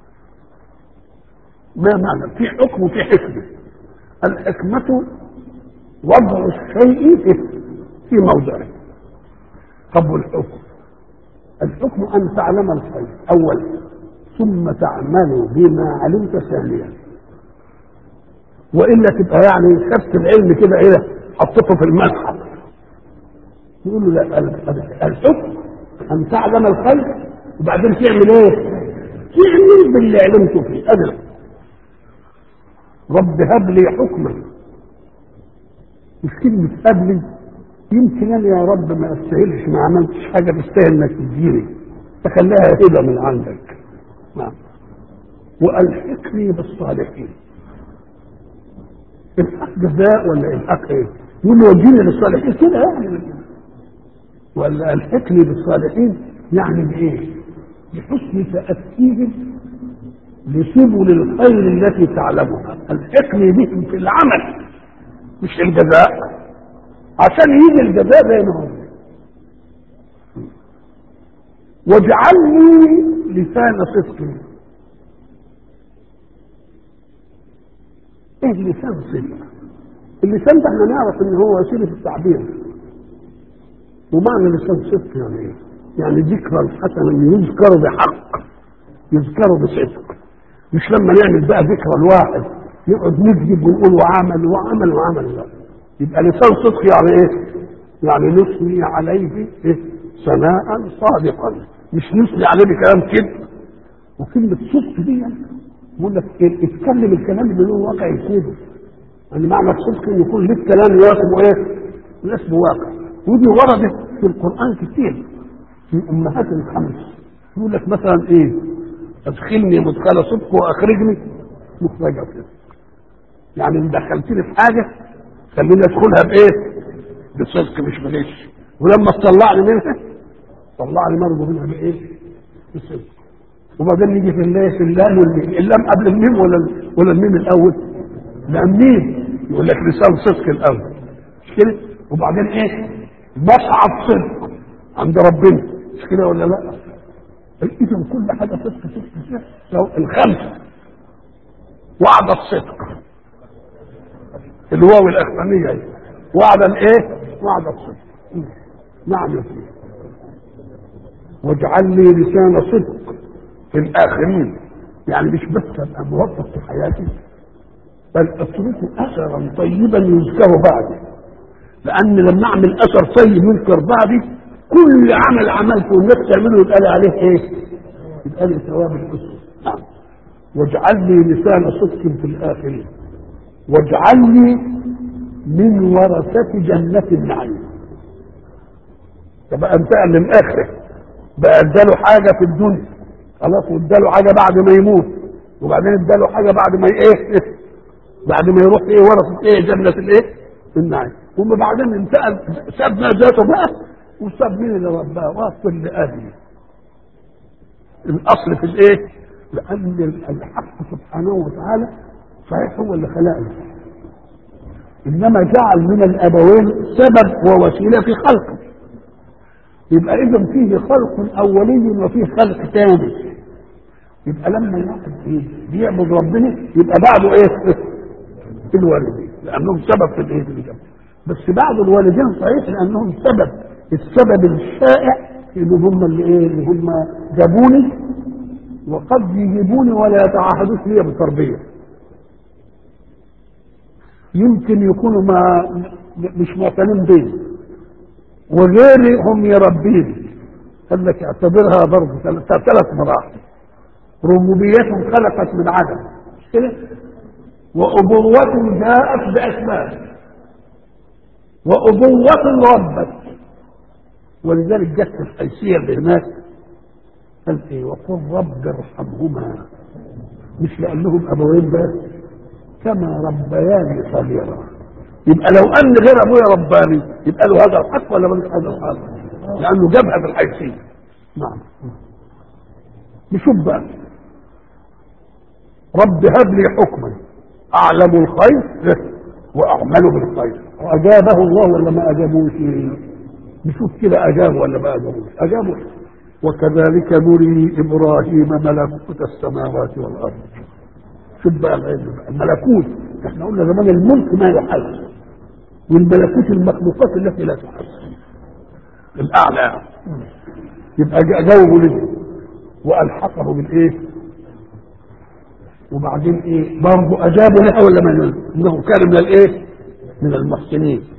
ما معنى في حكم وفي حكمه الحكمة وضع الشيء في موضعه طب والحكم الحكم أن تعلم الخير أولا ثم تعمل بما علمت ثانيا وإلا تبقى يعني خدت العلم كده إيه حطيته في المتحف يقول له لا الحكم أن تعلم الخير وبعدين تعمل إيه؟ تعمل باللي علمته فيه أدرك رب هب لي حكما مش كلمة هب لي يمكن انا يا رب ما استاهلش ما عملتش حاجة تستاهل انك تديني فخليها هبة من عندك نعم والحقني بالصالحين الحق جزاء ولا الحق ايه؟ يقول له وديني للصالحين كده يعني ولا الحقني بالصالحين يعني بايه؟ بحسن تأثير لسبل الخير التي تعلمها الحقني بهم في العمل مش الجزاء عشان يجي الجزاء زي ما هو واجعلني لسان صدق ايه لسان صدق اللسان ده احنا نعرف ان هو وسيله التعبير ومعنى لسان صدق يعني ايه يعني ذكرى الحسن يذكر بحق يذكر بصدق مش لما نعمل بقى ذكرى الواحد نقعد نكذب ونقول وعمل وعمل وعمل لا يبقى لسان صدق يعني ايه؟ يعني نثني عليه إيه؟ ثناء صادقا مش نثني عليه بكلام كذب وكلمة صدق دي بيقول لك إيه؟ اتكلم الكلام اللي له واقع يكون يعني معنى الصدق ان يكون لك كلام يناسب ايه؟ يناسب واقع ودي وردت في القرآن كتير في أمهات الخمس يقول لك مثلا ايه؟ ادخلني مدخل صدق واخرجني مخرج صدق يعني ان دخلتني في حاجه خليني ادخلها بايه؟ بصدق مش بغش ولما تطلعني منها طلعني برضه منها بايه؟ بصدق وبعدين نيجي في الله في اللام والميم اللام قبل الميم ولا ولا الميم الاول؟ لا ميم يقول لك لسان صدق الاول مش كده؟ وبعدين ايه؟ مصعد صدق عند ربنا مش كده ولا لا؟ اذا كل حاجه صدق صدق صدق الخمسه وعد الصدق الواو الاخرانيه وعد الايه؟ وعد الصدق نعم يا سيدي واجعل لي لسان صدق في الاخرين يعني مش بس ابقى موفق في حياتي بل اتركه اثرا طيبا يذكر بعدي لان لما اعمل اثر طيب يذكر بعدي كل عمل عملته والناس تعمله يبقى لي عليه ايه؟ يبقى لي ثواب الاسره نعم واجعل لي لسان صدق في الآخرين واجعلني من ورثة جنة النعيم فبقى انتقل للآخرة بقى اداله حاجة في الدنيا خلاص واداله حاجة بعد ما يموت وبعدين اداله حاجة بعد ما ايه بعد ما يروح ايه ورثة ايه جنة الايه النعيم ثم بعدين انتقل ساب ما ذاته بقى وساب مين اللي رباه واصل لأبيه الأصل في الايه لأن الحق سبحانه وتعالى صحيح هو اللي خلقنا إنما جعل من الأبوين سبب ووسيلة في خلقه يبقى إذا فيه خلق أولي وفيه خلق ثاني يبقى لما الواحد إيه بيعبد ربنا يبقى بعده إيه؟ الوالدين لأنهم سبب في الإيه في الجنة بس بعد الوالدين صحيح لأنهم سبب السبب الشائع اللي هم اللي إيه اللي هم جابوني وقد يجيبوني ولا يتعهدوش لي بالتربية يمكن يكونوا ما مش معتنين بي وغيري هم يربيني قال لك اعتبرها برضه ثلاث مراحل ربوبية خلقت من عدم مش كده؟ وأبوة جاءت بأسباب وأبوة ربت ولذلك جت الحيثية اللي هناك قال ايه وقل رب ارحمهما مش لانهم ابوين بس كما ربياني صغيرا يبقى لو ان غير ابويا رباني يبقى له هذا الحق ولا ملوش هذا الحق لانه جابها في الحيثيه نعم نشوف بقى رب هب لي حكما اعلم الخير واعمل بالخير واجابه الله ولا ما اجابوش نشوف كده اجابوا ولا ما اجابوش اجابوا وكذلك نري ابراهيم ملكوت السماوات والارض شوف بقى الملكوت احنا قلنا زمان الملك ما يحس والملكوت المخلوقات التي لا تحس الاعلى يبقى جاوبوا له والحقه بالايه وبعدين ايه برضه اجابوا لها ولا ما انه كان من الايه من المحسنين